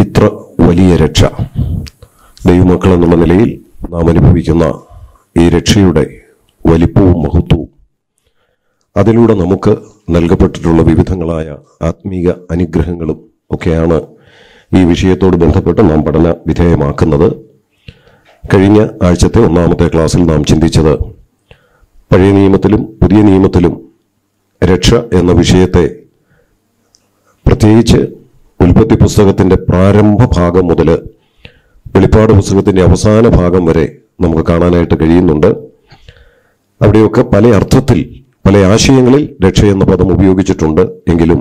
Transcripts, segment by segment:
ഇത്ര വലിയ രക്ഷ ദൈവമക്കൾ എന്നുള്ള നിലയിൽ നാം അനുഭവിക്കുന്ന ഈ രക്ഷയുടെ വലിപ്പവും മഹത്വവും അതിലൂടെ നമുക്ക് നൽകപ്പെട്ടിട്ടുള്ള വിവിധങ്ങളായ ആത്മീക അനുഗ്രഹങ്ങളും ഒക്കെയാണ് ഈ വിഷയത്തോട് ബന്ധപ്പെട്ട് നാം പഠന വിധേയമാക്കുന്നത് കഴിഞ്ഞ ആഴ്ചത്തെ ഒന്നാമത്തെ ക്ലാസ്സിൽ നാം ചിന്തിച്ചത് പഴയ നിയമത്തിലും പുതിയ നിയമത്തിലും രക്ഷ എന്ന വിഷയത്തെ പ്രത്യേകിച്ച് ഉൽപ്പത്തി പുസ്തകത്തിന്റെ പ്രാരംഭ ഭാഗം മുതൽ വെളിപ്പാട് പുസ്തകത്തിന്റെ അവസാന ഭാഗം വരെ നമുക്ക് കാണാനായിട്ട് കഴിയുന്നുണ്ട് അവിടെയൊക്കെ പല അർത്ഥത്തിൽ പല ആശയങ്ങളിൽ രക്ഷ എന്ന പദം ഉപയോഗിച്ചിട്ടുണ്ട് എങ്കിലും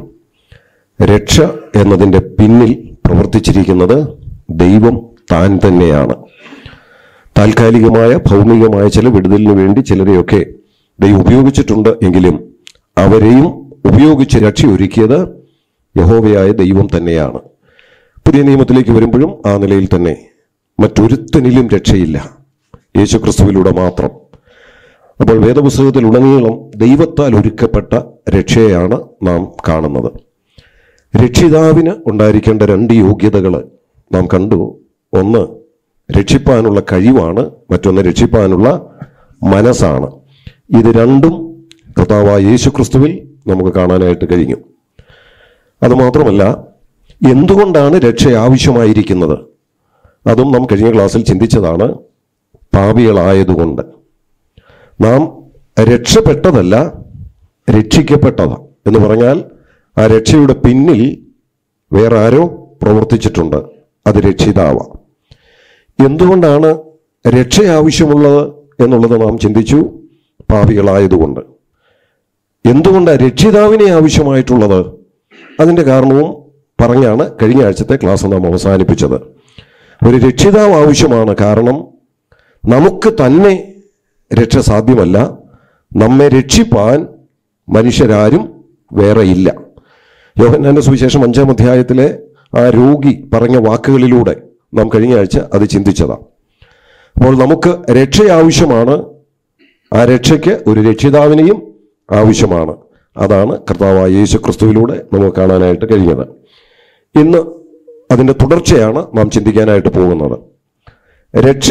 രക്ഷ എന്നതിൻ്റെ പിന്നിൽ പ്രവർത്തിച്ചിരിക്കുന്നത് ദൈവം താൻ തന്നെയാണ് താൽക്കാലികമായ ഭൗമികമായ ചില വിടുതലിന് വേണ്ടി ചിലരെയൊക്കെ ദൈവം ഉപയോഗിച്ചിട്ടുണ്ട് എങ്കിലും അവരെയും ഉപയോഗിച്ച് രക്ഷയൊരുക്കിയത് യഹോവയായ ദൈവം തന്നെയാണ് പുതിയ നിയമത്തിലേക്ക് വരുമ്പോഴും ആ നിലയിൽ തന്നെ മറ്റൊരുത്തനിലും രക്ഷയില്ല യേശു ക്രിസ്തുവിലൂടെ മാത്രം അപ്പോൾ വേദപുസ്തകത്തിൽ ഉടനീളം ദൈവത്താൽ ഒരുക്കപ്പെട്ട രക്ഷയാണ് നാം കാണുന്നത് രക്ഷിതാവിന് ഉണ്ടായിരിക്കേണ്ട രണ്ട് യോഗ്യതകൾ നാം കണ്ടു ഒന്ന് രക്ഷിപ്പാനുള്ള കഴിവാണ് മറ്റൊന്ന് രക്ഷിപ്പാനുള്ള മനസ്സാണ് ഇത് രണ്ടും കർത്താവായ യേശു ക്രിസ്തുവിൽ നമുക്ക് കാണാനായിട്ട് കഴിഞ്ഞു അതുമാത്രമല്ല എന്തുകൊണ്ടാണ് രക്ഷ ആവശ്യമായിരിക്കുന്നത് അതും നാം കഴിഞ്ഞ ക്ലാസ്സിൽ ചിന്തിച്ചതാണ് പാപികളായതുകൊണ്ട് നാം രക്ഷപ്പെട്ടതല്ല രക്ഷിക്കപ്പെട്ടതാണ് എന്ന് പറഞ്ഞാൽ ആ രക്ഷയുടെ പിന്നിൽ വേറെ ആരോ പ്രവർത്തിച്ചിട്ടുണ്ട് അത് രക്ഷിതാവാം എന്തുകൊണ്ടാണ് രക്ഷ ആവശ്യമുള്ളത് എന്നുള്ളത് നാം ചിന്തിച്ചു പാപികളായതുകൊണ്ട് എന്തുകൊണ്ടാണ് രക്ഷിതാവിനെ ആവശ്യമായിട്ടുള്ളത് അതിൻ്റെ കാരണവും പറഞ്ഞാണ് കഴിഞ്ഞ ആഴ്ചത്തെ ക്ലാസ് നാം അവസാനിപ്പിച്ചത് ഒരു രക്ഷിതാവ് ആവശ്യമാണ് കാരണം നമുക്ക് തന്നെ രക്ഷ സാധ്യമല്ല നമ്മെ രക്ഷിപ്പാൻ മനുഷ്യരാരും വേറെ ഇല്ല യോഹന്നാന്റെ സുവിശേഷം അഞ്ചാം അധ്യായത്തിലെ ആ രോഗി പറഞ്ഞ വാക്കുകളിലൂടെ നാം കഴിഞ്ഞ ആഴ്ച അത് ചിന്തിച്ചതാണ് അപ്പോൾ നമുക്ക് രക്ഷ ആവശ്യമാണ് ആ രക്ഷയ്ക്ക് ഒരു രക്ഷിതാവിനെയും ആവശ്യമാണ് അതാണ് കർത്താവായ യേശു ക്രിസ്തുവിലൂടെ നമുക്ക് കാണാനായിട്ട് കഴിഞ്ഞത് ഇന്ന് അതിൻ്റെ തുടർച്ചയാണ് നാം ചിന്തിക്കാനായിട്ട് പോകുന്നത് രക്ഷ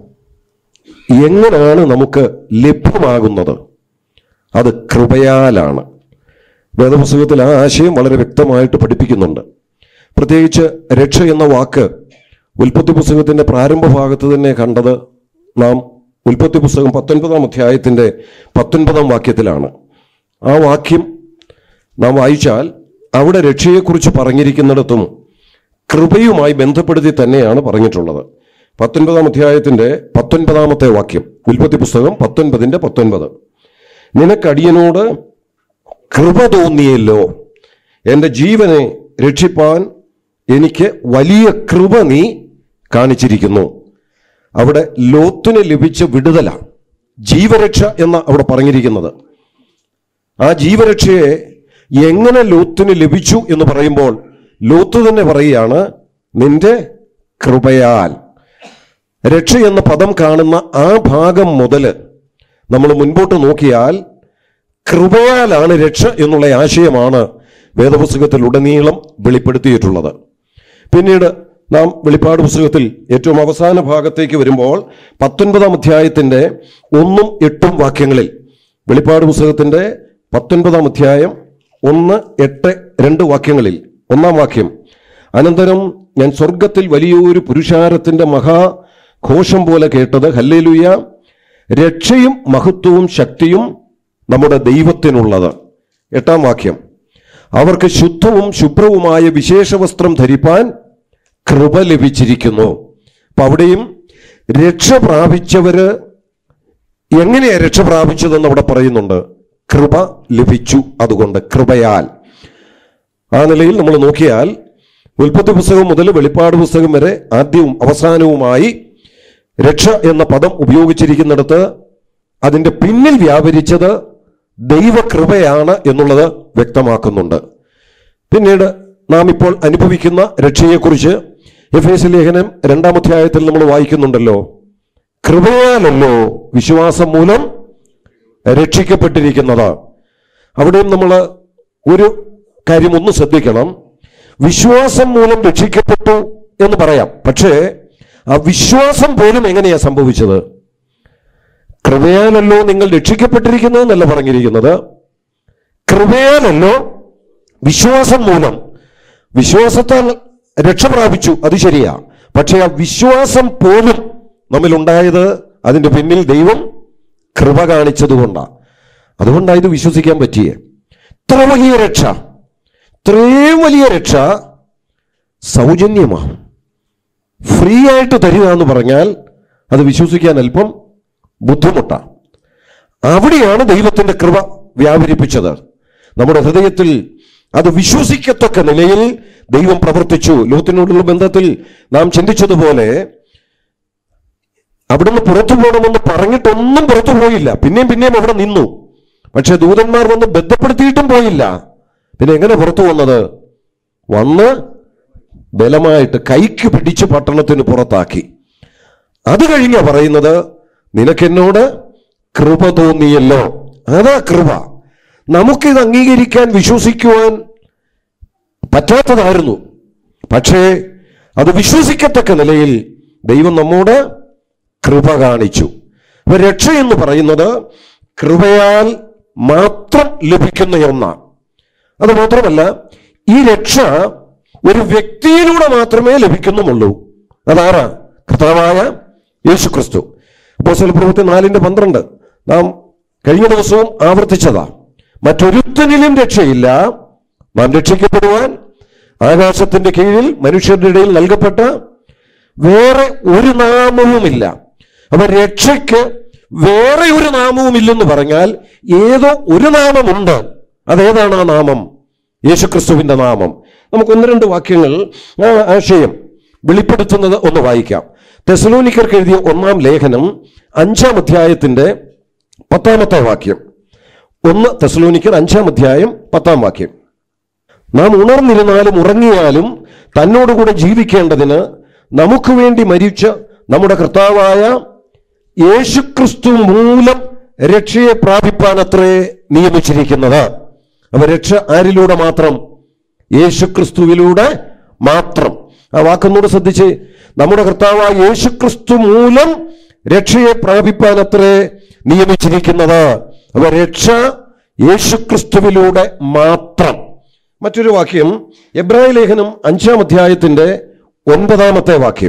എങ്ങനെയാണ് നമുക്ക് ലഭ്യമാകുന്നത് അത് കൃപയാലാണ് വേദപുസ്തകത്തിൽ ആ ആശയം വളരെ വ്യക്തമായിട്ട് പഠിപ്പിക്കുന്നുണ്ട് പ്രത്യേകിച്ച് രക്ഷ എന്ന വാക്ക് ഉൽപ്പത്തി പുസ്തകത്തിന്റെ പ്രാരംഭ ഭാഗത്ത് തന്നെ കണ്ടത് നാം ഉൽപ്പത്തി പുസ്തകം പത്തൊൻപതാം അധ്യായത്തിന്റെ പത്തൊൻപതാം വാക്യത്തിലാണ് ആ വാക്യം നാം വായിച്ചാൽ അവിടെ രക്ഷയെക്കുറിച്ച് പറഞ്ഞിരിക്കുന്നിടത്തും കൃപയുമായി ബന്ധപ്പെടുത്തി തന്നെയാണ് പറഞ്ഞിട്ടുള്ളത് പത്തൊൻപതാം അധ്യായത്തിന്റെ പത്തൊൻപതാമത്തെ വാക്യം ഉൽപ്പത്തി പുസ്തകം പത്തൊൻപതിന്റെ പത്തൊൻപത് നിനക്കടിയനോട് കൃപ തോന്നിയല്ലോ എൻ്റെ ജീവനെ രക്ഷിപ്പാൻ എനിക്ക് വലിയ കൃപ നീ കാണിച്ചിരിക്കുന്നു അവിടെ ലോത്തിന് ലഭിച്ച വിടുതല ജീവരക്ഷ എന്ന അവിടെ പറഞ്ഞിരിക്കുന്നത് ആ ജീവരക്ഷയെ എങ്ങനെ ലോത്തിന് ലഭിച്ചു എന്ന് പറയുമ്പോൾ ലോത്ത് തന്നെ പറയുകയാണ് നിന്റെ കൃപയാൽ രക്ഷ എന്ന പദം കാണുന്ന ആ ഭാഗം മുതൽ നമ്മൾ മുൻപോട്ട് നോക്കിയാൽ കൃപയാലാണ് രക്ഷ എന്നുള്ള ആശയമാണ് വേദപുസ്തകത്തിൽ ഉടനീളം വെളിപ്പെടുത്തിയിട്ടുള്ളത് പിന്നീട് നാം വെളിപ്പാട് പുസ്തകത്തിൽ ഏറ്റവും അവസാന ഭാഗത്തേക്ക് വരുമ്പോൾ പത്തൊൻപതാം അധ്യായത്തിന്റെ ഒന്നും എട്ടും വാക്യങ്ങളിൽ വെളിപ്പാട് പുസ്തകത്തിന്റെ പത്തൊൻപതാം അധ്യായം ഒന്ന് എട്ട് രണ്ട് വാക്യങ്ങളിൽ ഒന്നാം വാക്യം അനന്തരം ഞാൻ സ്വർഗത്തിൽ വലിയൊരു പുരുഷാരത്തിന്റെ മഹാഘോഷം പോലെ കേട്ടത് ഹല്ലേലൂയ രക്ഷയും മഹത്വവും ശക്തിയും നമ്മുടെ ദൈവത്തിനുള്ളത് എട്ടാം വാക്യം അവർക്ക് ശുദ്ധവും ശുഭ്രവുമായ വിശേഷ വസ്ത്രം ധരിപ്പാൻ കൃപ ലഭിച്ചിരിക്കുന്നു അപ്പൊ അവിടെയും രക്ഷ പ്രാപിച്ചവര് എങ്ങനെയാ രക്ഷ പ്രാപിച്ചതെന്ന് അവിടെ പറയുന്നുണ്ട് കൃപ ലഭിച്ചു അതുകൊണ്ട് കൃപയാൽ ആ നിലയിൽ നമ്മൾ നോക്കിയാൽ ഉൽപ്പത്തി പുസ്തകം മുതൽ വെളിപ്പാട് പുസ്തകം വരെ ആദ്യവും അവസാനവുമായി രക്ഷ എന്ന പദം ഉപയോഗിച്ചിരിക്കുന്നിടത്ത് അതിന്റെ പിന്നിൽ വ്യാപരിച്ചത് ദൈവകൃപയാണ് എന്നുള്ളത് വ്യക്തമാക്കുന്നുണ്ട് പിന്നീട് നാം ഇപ്പോൾ അനുഭവിക്കുന്ന രക്ഷയെക്കുറിച്ച് എഫ് എസ് ലേഖനം രണ്ടാം അധ്യായത്തിൽ നമ്മൾ വായിക്കുന്നുണ്ടല്ലോ കൃപയാലല്ലോ വിശ്വാസം മൂലം രക്ഷിക്കപ്പെട്ടിരിക്കുന്നത് അവിടെയും നമ്മൾ ഒരു കാര്യം ഒന്ന് ശ്രദ്ധിക്കണം വിശ്വാസം മൂലം രക്ഷിക്കപ്പെട്ടു എന്ന് പറയാം പക്ഷേ ആ വിശ്വാസം പോലും എങ്ങനെയാ സംഭവിച്ചത് കൃപയാലല്ലോ നിങ്ങൾ രക്ഷിക്കപ്പെട്ടിരിക്കുന്നു എന്നല്ല പറഞ്ഞിരിക്കുന്നത് കൃപയാലല്ലോ വിശ്വാസം മൂലം വിശ്വാസത്താൽ രക്ഷ പ്രാപിച്ചു അത് ശരിയാ പക്ഷേ ആ വിശ്വാസം പോലും നമ്മിലുണ്ടായത് അതിന്റെ പിന്നിൽ ദൈവം കൃപ കാണിച്ചതുകൊണ്ടാണ് അതുകൊണ്ടാണ് ഇത് വിശ്വസിക്കാൻ പറ്റിയേ ഇത്ര വലിയ രക്ഷ ഇത്രയും വലിയ രക്ഷ സൗജന്യമാണ് ഫ്രീ ആയിട്ട് തരിക എന്ന് പറഞ്ഞാൽ അത് വിശ്വസിക്കാൻ അല്പം ബുദ്ധിമുട്ടാണ് അവിടെയാണ് ദൈവത്തിന്റെ കൃപ വ്യാപരിപ്പിച്ചത് നമ്മുടെ ഹൃദയത്തിൽ അത് വിശ്വസിക്കത്തക്ക നിലയിൽ ദൈവം പ്രവർത്തിച്ചു ലോകത്തിനോടുള്ള ബന്ധത്തിൽ നാം ചിന്തിച്ചതുപോലെ അവിടുന്ന് പുറത്തു പോകണമെന്ന് പറഞ്ഞിട്ടൊന്നും പുറത്തു പോയില്ല പിന്നെയും പിന്നെയും അവിടെ നിന്നു പക്ഷെ ദൂതന്മാർ വന്ന് ബന്ധപ്പെടുത്തിയിട്ടും പോയില്ല പിന്നെ എങ്ങനെ പുറത്തു വന്നത് വന്ന് ബലമായിട്ട് കൈക്ക് പിടിച്ച് പട്ടണത്തിന് പുറത്താക്കി അത് കഴിഞ്ഞ പറയുന്നത് നിനക്കെന്നോട് കൃപ തോന്നിയല്ലോ അതാ കൃപ നമുക്കിത് അംഗീകരിക്കാൻ വിശ്വസിക്കുവാൻ പറ്റാത്തതായിരുന്നു പക്ഷേ അത് വിശ്വസിക്കത്തക്ക നിലയിൽ ദൈവം നമ്മോട് കൃപ കാണിച്ചു അപ്പൊ രക്ഷ എന്ന് പറയുന്നത് കൃപയാൽ മാത്രം ലഭിക്കുന്ന ഒന്നാണ് അത് മാത്രമല്ല ഈ രക്ഷ ഒരു വ്യക്തിയിലൂടെ മാത്രമേ ലഭിക്കുന്നുമുള്ളൂ അതാരാ കർത്താവായ യേശു ക്രിസ്തു അപ്പോൾ പ്രവൃത്തി നാലിന്റെ പന്ത്രണ്ട് നാം കഴിഞ്ഞ ദിവസവും ആവർത്തിച്ചതാ മറ്റൊരുത്തനിലും രക്ഷയില്ല നാം രക്ഷിക്കപ്പെടുവാൻ ആകാശത്തിന്റെ കീഴിൽ മനുഷ്യരുടെ ഇടയിൽ നൽകപ്പെട്ട വേറെ ഒരു നാമവുമില്ല അപ്പൊ രക്ഷയ്ക്ക് വേറെ ഒരു നാമവുമില്ലെന്ന് പറഞ്ഞാൽ ഏതോ ഒരു നാമമുണ്ട് അതേതാണ് ആ നാമം യേശുക്രിസ്തുവിന്റെ നാമം നമുക്ക് ഒന്ന് രണ്ട് വാക്യങ്ങൾ ആ ആശയം വെളിപ്പെടുത്തുന്നത് ഒന്ന് വായിക്കാം തെസലോനിക്കർക്ക് എഴുതിയ ഒന്നാം ലേഖനം അഞ്ചാം അധ്യായത്തിന്റെ പത്താമത്തെ വാക്യം ഒന്ന് തെസലോനിക്കർ അഞ്ചാം അധ്യായം പത്താം വാക്യം നാം ഉണർന്നിരുന്നാലും ഉറങ്ങിയാലും തന്നോടുകൂടെ ജീവിക്കേണ്ടതിന് നമുക്ക് വേണ്ടി മരിച്ച നമ്മുടെ കർത്താവായ യേശുക്രിസ്തു മൂലം രക്ഷയെ പ്രാപിപ്പാനത്രേ നിയമിച്ചിരിക്കുന്നത് അപ്പൊ രക്ഷ ആരിലൂടെ മാത്രം യേശുക്രിസ്തുവിലൂടെ മാത്രം ആ വാക്കൊന്നൂടെ ശ്രദ്ധിച്ച് നമ്മുടെ കർത്താവായ യേശുക്രിസ്തു മൂലം രക്ഷയെ പ്രാപിപ്പാനത്രേ നിയമിച്ചിരിക്കുന്നത് അപ്പൊ രക്ഷ യേശുക്രിസ്തുവിലൂടെ മാത്രം മറ്റൊരു വാക്യം എബ്രായ ലേഖനം അഞ്ചാം അധ്യായത്തിന്റെ ഒൻപതാമത്തെ വാക്യം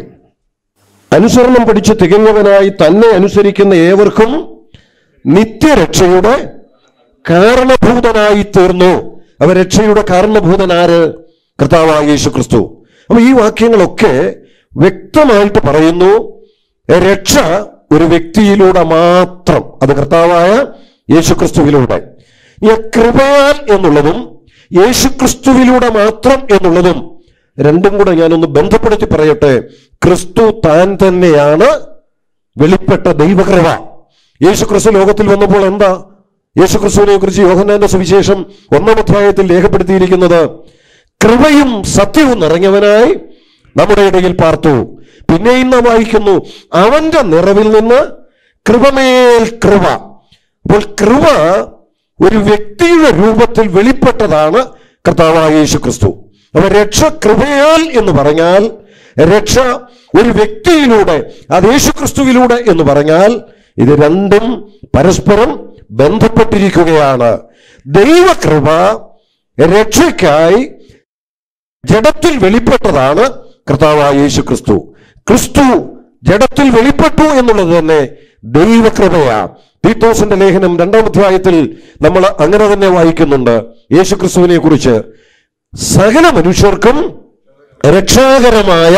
അനുസരണം പഠിച്ച് തികഞ്ഞവനായി തന്നെ അനുസരിക്കുന്ന ഏവർക്കും നിത്യരക്ഷയുടെ കാരണഭൂതനായി തീർന്നു അവ രക്ഷയുടെ കാരണഭൂതൻ ആര് കർത്താവായ യേശു ക്രിസ്തു അപ്പൊ ഈ വാക്യങ്ങളൊക്കെ വ്യക്തമായിട്ട് പറയുന്നു രക്ഷ ഒരു വ്യക്തിയിലൂടെ മാത്രം അത് കർത്താവായ യേശുക്രിസ്തുവിലൂടെ ഈ കൃപയാൽ എന്നുള്ളതും യേശുക്രിസ്തുവിലൂടെ മാത്രം എന്നുള്ളതും രണ്ടും കൂടെ ഞാനൊന്ന് ബന്ധപ്പെടുത്തി പറയട്ടെ ക്രിസ്തു താൻ തന്നെയാണ് വെളിപ്പെട്ട ദൈവകൃപ യേശുക്രിസ്തു ലോകത്തിൽ വന്നപ്പോൾ എന്താ യേശുക്രിസ്തുവിനെ കുറിച്ച് യോഹന്നാന്റെ സുവിശേഷം ഒന്നാം അധ്യായത്തിൽ രേഖപ്പെടുത്തിയിരിക്കുന്നത് കൃപയും സത്യവും നിറഞ്ഞവനായി നമ്മുടെ ഇടയിൽ പാർത്തു പിന്നെയും നാം വായിക്കുന്നു അവന്റെ നിറവിൽ നിന്ന് കൃപമേൽ കൃപ അപ്പോൾ കൃപ ഒരു വ്യക്തിയുടെ രൂപത്തിൽ വെളിപ്പെട്ടതാണ് കർത്താവായ യേശു ക്രിസ്തു അപ്പൊ രക്ഷ കൃപയാൽ എന്ന് പറഞ്ഞാൽ രക്ഷ ഒരു വ്യക്തിയിലൂടെ അത് യേശു ക്രിസ്തുവിലൂടെ എന്ന് പറഞ്ഞാൽ ഇത് രണ്ടും പരസ്പരം ബന്ധപ്പെട്ടിരിക്കുകയാണ് ദൈവകൃപ രക്ഷയ്ക്കായി ജഡത്തിൽ വെളിപ്പെട്ടതാണ് കർത്താവായ യേശു ക്രിസ്തു ക്രിസ്തു ജഡത്തിൽ വെളിപ്പെട്ടു എന്നുള്ളത് തന്നെ ദൈവകൃപയാ തീത്തോസിന്റെ ലേഖനം രണ്ടാം അധ്യായത്തിൽ നമ്മൾ അങ്ങനെ തന്നെ വായിക്കുന്നുണ്ട് യേശു ക്രിസ്തുവിനെ കുറിച്ച് സകല മനുഷ്യർക്കും രക്ഷാകരമായ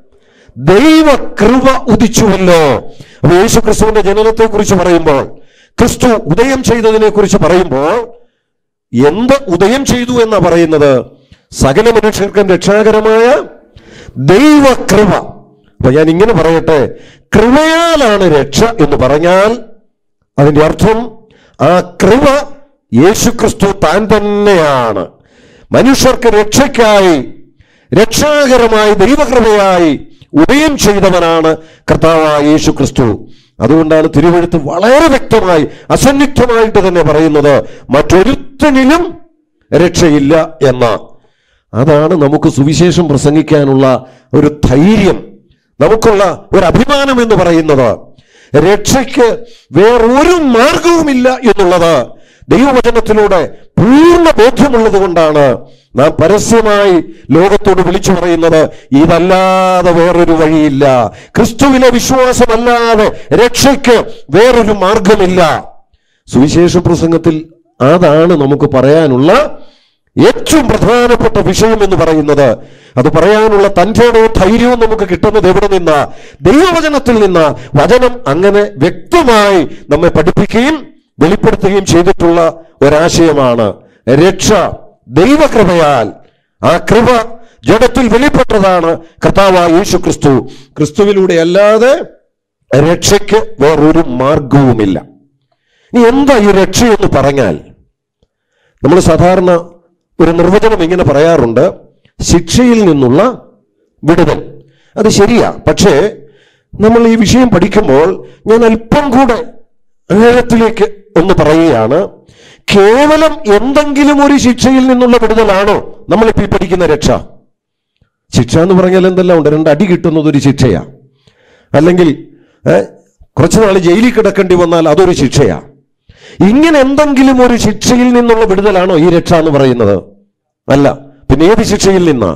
ദൈവകൃപ ഉദിച്ചുവല്ലോ അപ്പൊ യേശു ക്രിസ്തുവിന്റെ ജനനത്തെ കുറിച്ച് പറയുമ്പോൾ ക്രിസ്തു ഉദയം ചെയ്തതിനെ കുറിച്ച് പറയുമ്പോൾ എന്ത് ഉദയം ചെയ്തു എന്നാ പറയുന്നത് സകല മനുഷ്യർക്കും രക്ഷാകരമായ ദൈവകൃപ അപ്പൊ ഞാൻ ഇങ്ങനെ പറയട്ടെ കൃപയാലാണ് രക്ഷ എന്ന് പറഞ്ഞാൽ അതിന്റെ അർത്ഥം ആ കൃപ യേശുക്രിസ്തു താൻ തന്നെയാണ് മനുഷ്യർക്ക് രക്ഷയ്ക്കായി രക്ഷാകരമായി ദൈവകൃപയായി ഉദയം ചെയ്തവനാണ് കർത്താവായ യേശു ക്രിസ്തു അതുകൊണ്ടാണ് തിരുവഴുത്ത് വളരെ വ്യക്തമായി അസന്നിഗ്ധമായിട്ട് തന്നെ പറയുന്നത് മറ്റൊരുത്തനിലും രക്ഷയില്ല എന്ന അതാണ് നമുക്ക് സുവിശേഷം പ്രസംഗിക്കാനുള്ള ഒരു ധൈര്യം നമുക്കുള്ള ഒരു അഭിമാനം എന്ന് പറയുന്നത് രക്ഷയ്ക്ക് വേറൊരു മാർഗവുമില്ല എന്നുള്ളത് ദൈവവചനത്തിലൂടെ പൂർണ്ണ ബോധ്യമുള്ളത് കൊണ്ടാണ് നാം പരസ്യമായി ലോകത്തോട് വിളിച്ചു പറയുന്നത് ഇതല്ലാതെ വേറൊരു വഴിയില്ല ക്രിസ്തുവിലെ വിശ്വാസമല്ലാതെ രക്ഷയ്ക്ക് വേറൊരു മാർഗമില്ല സുവിശേഷ പ്രസംഗത്തിൽ അതാണ് നമുക്ക് പറയാനുള്ള ഏറ്റവും പ്രധാനപ്പെട്ട വിഷയം എന്ന് പറയുന്നത് അത് പറയാനുള്ള തൻ്റെടവും ധൈര്യവും നമുക്ക് കിട്ടുന്നത് എവിടെ നിന്നാ ദൈവവചനത്തിൽ നിന്ന് വചനം അങ്ങനെ വ്യക്തമായി നമ്മെ പഠിപ്പിക്കുകയും വെളിപ്പെടുത്തുകയും ചെയ്തിട്ടുള്ള ഒരാശയമാണ് രക്ഷ ദൈവകൃപയാൽ ആ കൃപ ജഡത്തിൽ വെളിപ്പെട്ടതാണ് കർത്താവായ യേശു ക്രിസ്തു ക്രിസ്തുവിലൂടെ അല്ലാതെ രക്ഷയ്ക്ക് വേറൊരു മാർഗവുമില്ല ഇനി എന്താ ഈ രക്ഷ എന്ന് പറഞ്ഞാൽ നമ്മൾ സാധാരണ ഒരു നിർവചനം ഇങ്ങനെ പറയാറുണ്ട് ശിക്ഷയിൽ നിന്നുള്ള വിടുതൽ അത് ശരിയാ പക്ഷേ നമ്മൾ ഈ വിഷയം പഠിക്കുമ്പോൾ ഞാൻ അല്പം കൂടെ ആഴത്തിലേക്ക് ഒന്ന് പറയുകയാണ് കേവലം എന്തെങ്കിലും ഒരു ശിക്ഷയിൽ നിന്നുള്ള വിടുതലാണോ നമ്മളിപ്പോൾ ഈ പഠിക്കുന്ന രക്ഷ ശിക്ഷ എന്ന് പറഞ്ഞാൽ എന്തെല്ലാം ഉണ്ട് രണ്ട് അടി കിട്ടുന്നത് ഒരു ശിക്ഷയാ അല്ലെങ്കിൽ ഏ, കുറച്ച് നാൾ ജയിലിൽ കിടക്കേണ്ടി വന്നാൽ അതൊരു ശിക്ഷയാ ഇങ്ങനെ എന്തെങ്കിലും ഒരു ശിക്ഷയിൽ നിന്നുള്ള വിടുതലാണോ ഈ രക്ഷ എന്ന് പറയുന്നത് അല്ല പിന്നെ ഏത് ശിക്ഷയിൽ നിന്നാ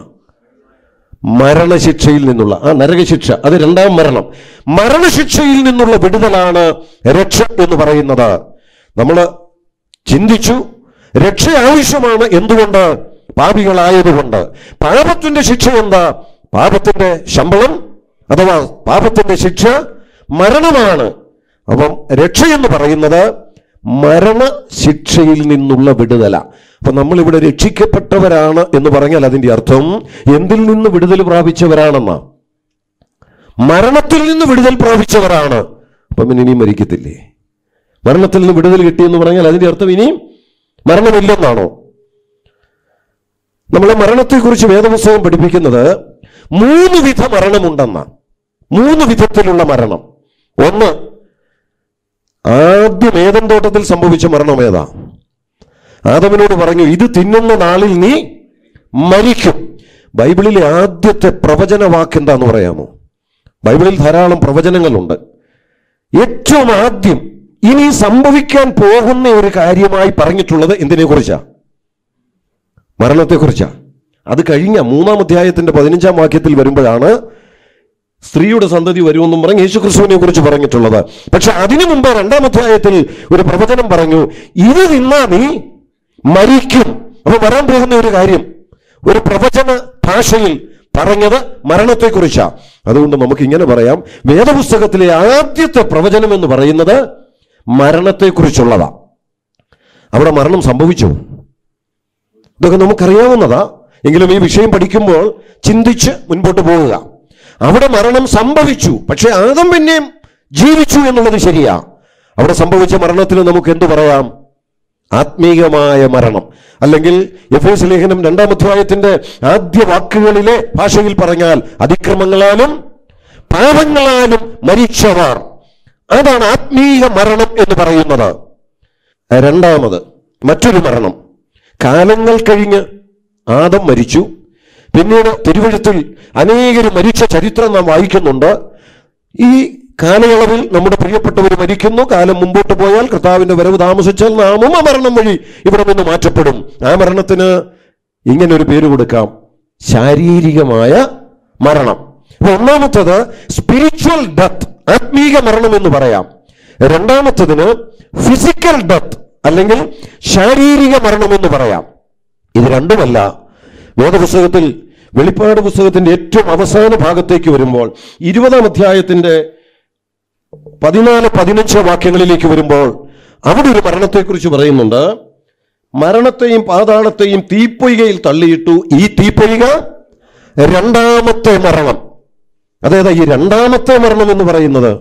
മരണശിക്ഷയിൽ നിന്നുള്ള ആ നരകശിക്ഷ അത് രണ്ടാം മരണം മരണശിക്ഷയിൽ നിന്നുള്ള വിടുതലാണ് രക്ഷ എന്ന് പറയുന്നത് നമ്മൾ ചിന്തിച്ചു രക്ഷ ആവശ്യമാണ് എന്തുകൊണ്ട് പാപികളായതുകൊണ്ട് പാപത്തിന്റെ ശിക്ഷ എന്താ പാപത്തിന്റെ ശമ്പളം അഥവാ പാപത്തിന്റെ ശിക്ഷ മരണമാണ് അപ്പം രക്ഷ എന്ന് പറയുന്നത് മരണശിക്ഷയിൽ നിന്നുള്ള വിടുതല അപ്പൊ നമ്മൾ ഇവിടെ രക്ഷിക്കപ്പെട്ടവരാണ് എന്ന് പറഞ്ഞാൽ അതിന്റെ അർത്ഥം എന്തിൽ നിന്ന് വിടുതൽ പ്രാപിച്ചവരാണെന്നാ മരണത്തിൽ നിന്ന് വിടുതൽ പ്രാപിച്ചവരാണ് അപ്പം പിന്നെ ഇനിയും മരിക്കത്തില്ലേ മരണത്തിൽ നിന്ന് വിടുതൽ കിട്ടിയെന്ന് പറഞ്ഞാൽ അതിന്റെ അർത്ഥം ഇനിയും മരണമില്ലെന്നാണോ നമ്മളെ മരണത്തെക്കുറിച്ച് വേദപുസ്തകം പഠിപ്പിക്കുന്നത് മൂന്ന് വിധ മരണമുണ്ടെന്ന മൂന്ന് വിധത്തിലുള്ള മരണം ഒന്ന് ആദ്യം ഏതൻ തോട്ടത്തിൽ സംഭവിച്ച മരണം ഏതാ ആദമിനോട് പറഞ്ഞു ഇത് തിന്നുന്ന നാളിൽ നീ മരിക്കും ബൈബിളിലെ ആദ്യത്തെ പ്രവചന വാക്ക് എന്താന്ന് പറയാമോ ബൈബിളിൽ ധാരാളം പ്രവചനങ്ങളുണ്ട് ഏറ്റവും ആദ്യം ഇനി സംഭവിക്കാൻ പോകുന്ന ഒരു കാര്യമായി പറഞ്ഞിട്ടുള്ളത് എന്തിനെ കുറിച്ചാ മരണത്തെക്കുറിച്ചാ അത് കഴിഞ്ഞ മൂന്നാം അധ്യായത്തിന്റെ പതിനഞ്ചാം വാക്യത്തിൽ വരുമ്പോഴാണ് സ്ത്രീയുടെ സന്തതി വരുമെന്നും പറഞ്ഞ് യേശു ക്രിസ്തുവിനെ കുറിച്ച് പറഞ്ഞിട്ടുള്ളത് പക്ഷെ അതിനു മുമ്പ് രണ്ടാം അധ്യായത്തിൽ ഒരു പ്രവചനം പറഞ്ഞു ഇത് നിന്നാ നീ മരിക്കും അപ്പൊ വരാൻ പോകുന്ന ഒരു കാര്യം ഒരു പ്രവചന ഭാഷയിൽ പറഞ്ഞത് മരണത്തെക്കുറിച്ചാ അതുകൊണ്ട് നമുക്ക് ഇങ്ങനെ പറയാം വേദപുസ്തകത്തിലെ ആദ്യത്തെ പ്രവചനം എന്ന് പറയുന്നത് മരണത്തെക്കുറിച്ചുള്ളതാ അവിടെ മരണം സംഭവിച്ചു ഇതൊക്കെ നമുക്കറിയാവുന്നതാ എങ്കിലും ഈ വിഷയം പഠിക്കുമ്പോൾ ചിന്തിച്ച് മുൻപോട്ട് പോവുക അവിടെ മരണം സംഭവിച്ചു പക്ഷെ ആദം പിന്നെയും ജീവിച്ചു എന്നുള്ളത് ശരിയാ അവിടെ സംഭവിച്ച മരണത്തിന് നമുക്ക് എന്തു പറയാം ആത്മീയമായ മരണം അല്ലെങ്കിൽ എഫ് എസ് ലേഖനം രണ്ടാം അധ്യായത്തിന്റെ ആദ്യ വാക്കുകളിലെ ഭാഷയിൽ പറഞ്ഞാൽ അതിക്രമങ്ങളാലും പാപങ്ങളാലും മരിച്ചവർ അതാണ് ആത്മീയ മരണം എന്ന് പറയുന്നത് രണ്ടാമത് മറ്റൊരു മരണം കാലങ്ങൾ കഴിഞ്ഞ് ആദം മരിച്ചു പിന്നീട് തിരുവഴുത്തിൽ അനേകർ മരിച്ച ചരിത്രം നാം വായിക്കുന്നുണ്ട് ഈ കാലയളവിൽ നമ്മുടെ പ്രിയപ്പെട്ടവർ മരിക്കുന്നു കാലം മുമ്പോട്ട് പോയാൽ കർത്താവിന്റെ വരവ് താമസിച്ചാൽ നാമും ആ മരണം വഴി ഇവിടെ നിന്ന് മാറ്റപ്പെടും ആ മരണത്തിന് ഇങ്ങനെ ഒരു പേര് കൊടുക്കാം ശാരീരികമായ മരണം അപ്പൊ ഒന്നാമത്തത് സ്പിരിച്വൽ ഡെത്ത് ആത്മീക മരണം എന്ന് പറയാം രണ്ടാമത്തതിന് ഫിസിക്കൽ ഡെത്ത് അല്ലെങ്കിൽ ശാരീരിക മരണം എന്ന് പറയാം ഇത് രണ്ടുമല്ല വേദപുസ്തകത്തിൽ വെളിപ്പാട് പുസ്തകത്തിന്റെ ഏറ്റവും അവസാന ഭാഗത്തേക്ക് വരുമ്പോൾ ഇരുപതാം അധ്യായത്തിന്റെ പതിനാല് പതിനഞ്ച് വാക്യങ്ങളിലേക്ക് വരുമ്പോൾ അവിടെ ഒരു മരണത്തെക്കുറിച്ച് പറയുന്നുണ്ട് മരണത്തെയും പാതാളത്തെയും തീപ്പൊയ്കയിൽ തള്ളിയിട്ടു ഈ തീപ്പൊയ്ക രണ്ടാമത്തെ മരണം അതേതാ ഈ രണ്ടാമത്തെ മരണം എന്ന് പറയുന്നത്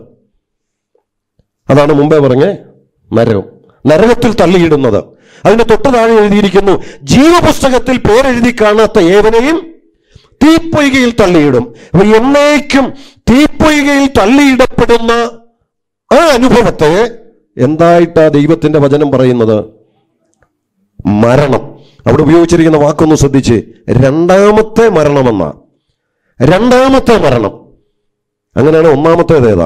അതാണ് മുമ്പേ പറഞ്ഞേ നരകം നരകത്തിൽ തള്ളിയിടുന്നത് അതിന് തൊട്ട് താഴെ എഴുതിയിരിക്കുന്നു ജീവപുസ്തകത്തിൽ പേരെഴുതി കാണാത്ത ഏവനെയും തീപ്പൊയ്കയിൽ തള്ളിയിടും അപ്പൊ എന്നേക്കും തീപ്പൊയ്കയിൽ തള്ളിയിടപ്പെടുന്ന ആ അനുഭവത്തെ എന്തായിട്ടാ ദൈവത്തിന്റെ വചനം പറയുന്നത് മരണം അവിടെ ഉപയോഗിച്ചിരിക്കുന്ന വാക്കൊന്ന് ശ്രദ്ധിച്ച് രണ്ടാമത്തെ മരണമെന്ന രണ്ടാമത്തെ മരണം അങ്ങനെയാണ് ഒന്നാമത്തേത് ഏതാ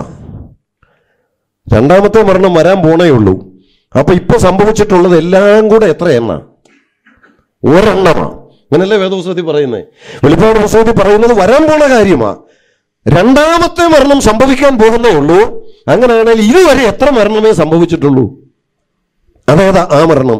രണ്ടാമത്തെ മരണം വരാൻ പോണേ ഉള്ളൂ അപ്പൊ ഇപ്പൊ സംഭവിച്ചിട്ടുള്ളത് എല്ലാം കൂടെ എത്ര എണ്ണ ഒരെണ്ണമാ അങ്ങനല്ലേ വേദപുസ്തകത്തിൽ പറയുന്നത് വെളിപ്പാട് പുസ്തകത്തിൽ പറയുന്നത് വരാൻ പോണ കാര്യമാ രണ്ടാമത്തെ മരണം സംഭവിക്കാൻ പോകുന്നേ ഉള്ളൂ അങ്ങനെയാണെങ്കിൽ ഇതുവരെ എത്ര മരണമേ സംഭവിച്ചിട്ടുള്ളൂ അതേതാ ആ മരണം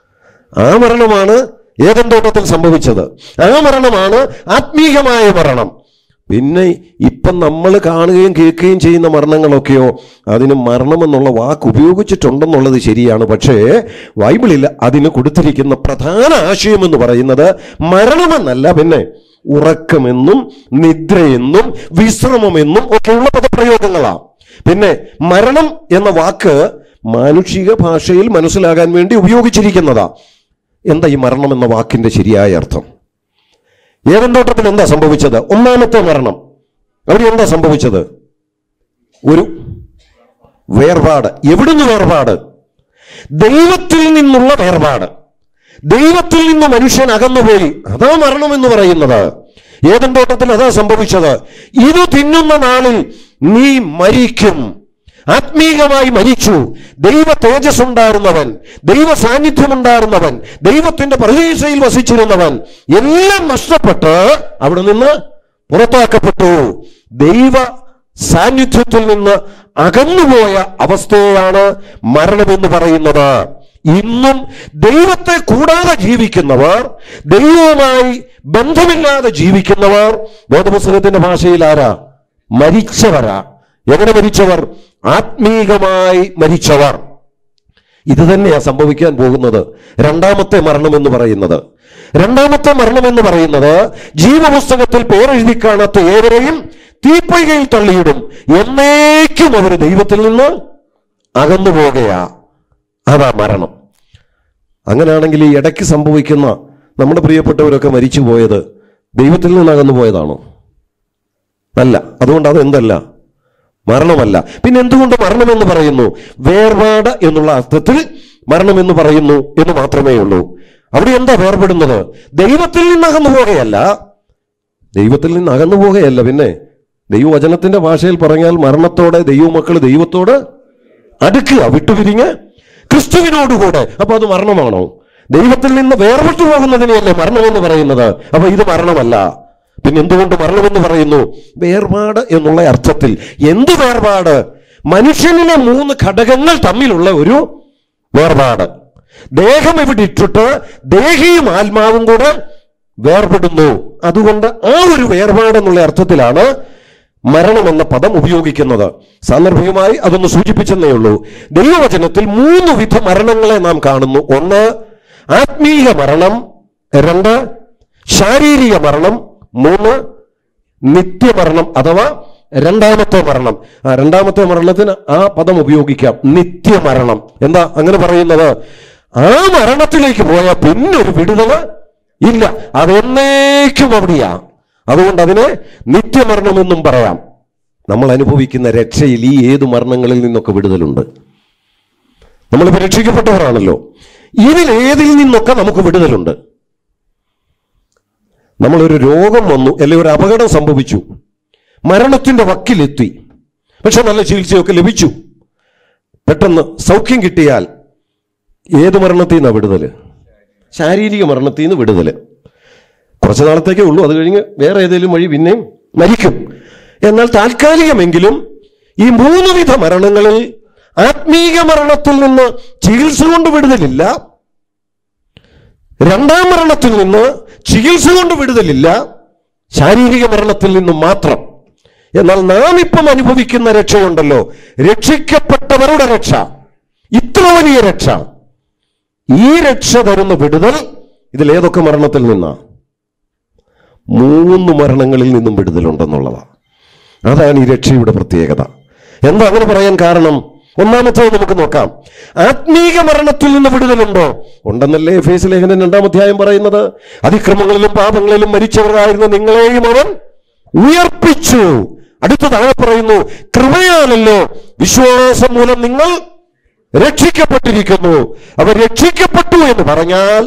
ആ മരണമാണ് ഏതൻ തോട്ടത്തിൽ സംഭവിച്ചത് ആ മരണമാണ് ആത്മീയമായ മരണം പിന്നെ ഇപ്പം നമ്മൾ കാണുകയും കേൾക്കുകയും ചെയ്യുന്ന മരണങ്ങളൊക്കെയോ അതിന് മരണം എന്നുള്ള വാക്ക് ഉപയോഗിച്ചിട്ടുണ്ടെന്നുള്ളത് ശരിയാണ് പക്ഷേ ബൈബിളിൽ അതിന് കൊടുത്തിരിക്കുന്ന പ്രധാന ആശയം എന്ന് പറയുന്നത് മരണമെന്നല്ല പിന്നെ ഉറക്കമെന്നും നിദ്രയെന്നും വിശ്രമമെന്നും ഒക്കെയുള്ള പദപ്രയോഗങ്ങളാണ് പിന്നെ മരണം എന്ന വാക്ക് മാനുഷിക ഭാഷയിൽ മനസ്സിലാകാൻ വേണ്ടി ഉപയോഗിച്ചിരിക്കുന്നതാ എന്താ ഈ മരണം എന്ന വാക്കിന്റെ ശരിയായ അർത്ഥം ഏവൻ തോട്ടത്തിൽ എന്താ സംഭവിച്ചത് ഒന്നാമത്തെ മരണം അവിടെ എന്താ സംഭവിച്ചത് ഒരു വേർപാട് എവിടുന്ന് വേർപാട് ദൈവത്തിൽ നിന്നുള്ള വേർപാട് ദൈവത്തിൽ നിന്ന് മനുഷ്യൻ അകന്നുപോയി അതാ മരണം എന്ന് പറയുന്നത് ഏതൻ തോട്ടത്തിൽ അതാ സംഭവിച്ചത് ഇത് തിന്നുന്ന നാളിൽ നീ മരിക്കും ആത്മീകമായി മരിച്ചു ദൈവ തേജസ് ഉണ്ടായിരുന്നവൻ ദൈവ സാന്നിധ്യം ഉണ്ടായിരുന്നവൻ ദൈവത്തിന്റെ പ്രതീക്ഷയിൽ വസിച്ചിരുന്നവൻ എല്ലാം നഷ്ടപ്പെട്ട് അവിടെ നിന്ന് പുറത്താക്കപ്പെട്ടു ദൈവ സാന്നിധ്യത്തിൽ നിന്ന് അകന്നുപോയ അവസ്ഥയാണ് മരണമെന്ന് പറയുന്നത് ഇന്നും ദൈവത്തെ കൂടാതെ ജീവിക്കുന്നവർ ദൈവവുമായി ബന്ധമില്ലാതെ ജീവിക്കുന്നവർ വേദപുസ്തകത്തിന്റെ ഭാഷയിൽ ആരാ മരിച്ചവരാ എങ്ങനെ മരിച്ചവർ ആത്മീകമായി മരിച്ചവർ ഇത് തന്നെയാണ് സംഭവിക്കാൻ പോകുന്നത് രണ്ടാമത്തെ മരണം എന്ന് പറയുന്നത് രണ്ടാമത്തെ മരണം എന്ന് പറയുന്നത് ജീവപുസ്തകത്തിൽ പേരെഴുതി കാണാത്ത ഏവരെയും തീപ്പൊയ്കയിൽ തള്ളിയിടും എന്നേക്കും അവർ ദൈവത്തിൽ നിന്ന് അകന്നു പോകുകയാ അതാ മരണം അങ്ങനെയാണെങ്കിൽ ഈ ഇടയ്ക്ക് സംഭവിക്കുന്ന നമ്മുടെ പ്രിയപ്പെട്ടവരൊക്കെ മരിച്ചു പോയത് ദൈവത്തിൽ നിന്ന് അകന്നു പോയതാണോ അല്ല അതുകൊണ്ട് അത് എന്തല്ല മരണമല്ല പിന്നെ എന്തുകൊണ്ട് മരണമെന്ന് പറയുന്നു വേർപാട് എന്നുള്ള അർത്ഥത്തിൽ മരണമെന്ന് പറയുന്നു എന്ന് മാത്രമേ ഉള്ളൂ അവിടെ എന്താ വേർപെടുന്നത് ദൈവത്തിൽ നിന്ന് അകന്നു പോകുകയല്ല ദൈവത്തിൽ നിന്ന് അകന്നു പോകുകയല്ല പിന്നെ ദൈവവചനത്തിന്റെ ഭാഷയിൽ പറഞ്ഞാൽ മരണത്തോടെ ദൈവമക്കൾ ദൈവത്തോട് അടുക്കുക വിട്ടുപിരിഞ്ഞ് ക്രിസ്തുവിനോടുകൂടെ അപ്പൊ അത് മരണമാണോ ദൈവത്തിൽ നിന്ന് വേർപെട്ടു പോകുന്നതിനെയല്ലേ മരണമെന്ന് പറയുന്നത് അപ്പൊ ഇത് മരണമല്ല പിന്നെ എന്തുകൊണ്ട് മരണമെന്ന് പറയുന്നു വേർപാട് എന്നുള്ള അർത്ഥത്തിൽ എന്ത് വേർപാട് മനുഷ്യനിലെ മൂന്ന് ഘടകങ്ങൾ തമ്മിലുള്ള ഒരു വേർപാട് ദേഹം ഇവിടെ ഇട്ടിട്ട് ദേഹിയും ആത്മാവും കൂടെ വേർപെടുന്നു അതുകൊണ്ട് ആ ഒരു വേർപാട് എന്നുള്ള അർത്ഥത്തിലാണ് മരണം എന്ന പദം ഉപയോഗിക്കുന്നത് സാന്ദർഭികമായി അതൊന്ന് സൂചിപ്പിച്ചെന്നേ ഉള്ളൂ ദൈവവചനത്തിൽ മൂന്ന് വിധ മരണങ്ങളെ നാം കാണുന്നു ഒന്ന് ആത്മീയ മരണം രണ്ട് ശാരീരിക മരണം മൂന്ന് നിത്യമരണം അഥവാ രണ്ടാമത്തെ മരണം ആ രണ്ടാമത്തെ മരണത്തിന് ആ പദം ഉപയോഗിക്കാം നിത്യമരണം എന്താ അങ്ങനെ പറയുന്നത് ആ മരണത്തിലേക്ക് പോയാൽ പിന്നെ ഒരു വിടുതല് ഇല്ല അതെന്നേക്കും അവിടെയാ അതുകൊണ്ട് അതിനെ നിത്യമരണമെന്നും പറയാം നമ്മൾ അനുഭവിക്കുന്ന രക്ഷയിൽ ഈ ഏത് മരണങ്ങളിൽ നിന്നൊക്കെ വിടുതലുണ്ട് നമ്മളിപ്പോൾ രക്ഷിക്കപ്പെട്ടവരാണല്ലോ ഇതിൽ ഏതിൽ നിന്നൊക്കെ നമുക്ക് വിടുതലുണ്ട് നമ്മളൊരു രോഗം വന്നു അല്ലെങ്കിൽ ഒരു അപകടം സംഭവിച്ചു മരണത്തിന്റെ വക്കിലെത്തി പക്ഷെ നല്ല ചികിത്സയൊക്കെ ലഭിച്ചു പെട്ടെന്ന് സൗഖ്യം കിട്ടിയാൽ ഏത് മരണത്തിൽ നിന്നാണ് വിടുതല് ശാരീരിക മരണത്തിൽ നിന്ന് വിടുതല് കുറച്ച് നാളത്തേക്കേ ഉള്ളൂ അത് കഴിഞ്ഞ് വേറെ ഏതെങ്കിലും വഴി പിന്നെയും മരിക്കും എന്നാൽ താൽക്കാലികമെങ്കിലും ഈ മൂന്ന് വിധ മരണങ്ങളിൽ ആത്മീക മരണത്തിൽ നിന്ന് ചികിത്സ കൊണ്ട് വിടുതലില്ല രണ്ടാം മരണത്തിൽ നിന്ന് ചികിത്സ കൊണ്ട് വിടുതലില്ല ശാരീരിക മരണത്തിൽ നിന്നും മാത്രം എന്നാൽ നാം ഇപ്പം അനുഭവിക്കുന്ന രക്ഷയുണ്ടല്ലോ രക്ഷിക്കപ്പെട്ടവരുടെ രക്ഷ ഇത്ര വലിയ രക്ഷ ഈ രക്ഷ തരുന്ന വിടുതൽ ഇതിൽ ഏതൊക്കെ മരണത്തിൽ നിന്നാ മൂന്ന് മരണങ്ങളിൽ നിന്നും വിടുതലുണ്ടെന്നുള്ളതാണ് അതാണ് ഈ രക്ഷയുടെ പ്രത്യേകത എന്താ അങ്ങനെ പറയാൻ കാരണം ഒന്നാമത്തെ നമുക്ക് നോക്കാം ആത്മീക മരണത്തിൽ നിന്ന് വിടുതലുണ്ടോ ഉണ്ടെന്നല്ലേ ഫേസ് ലേഖനം രണ്ടാം അധ്യായം പറയുന്നത് അതിക്രമങ്ങളിലും പാപങ്ങളിലും മരിച്ചവരായിരുന്ന നിങ്ങളെയും അവൻ ഉയർപ്പിച്ചു അടുത്ത താഴെ പറയുന്നു കൃപയാണല്ലോ വിശ്വാസം മൂലം നിങ്ങൾ രക്ഷിക്കപ്പെട്ടിരിക്കുന്നു അവർ രക്ഷിക്കപ്പെട്ടു എന്ന് പറഞ്ഞാൽ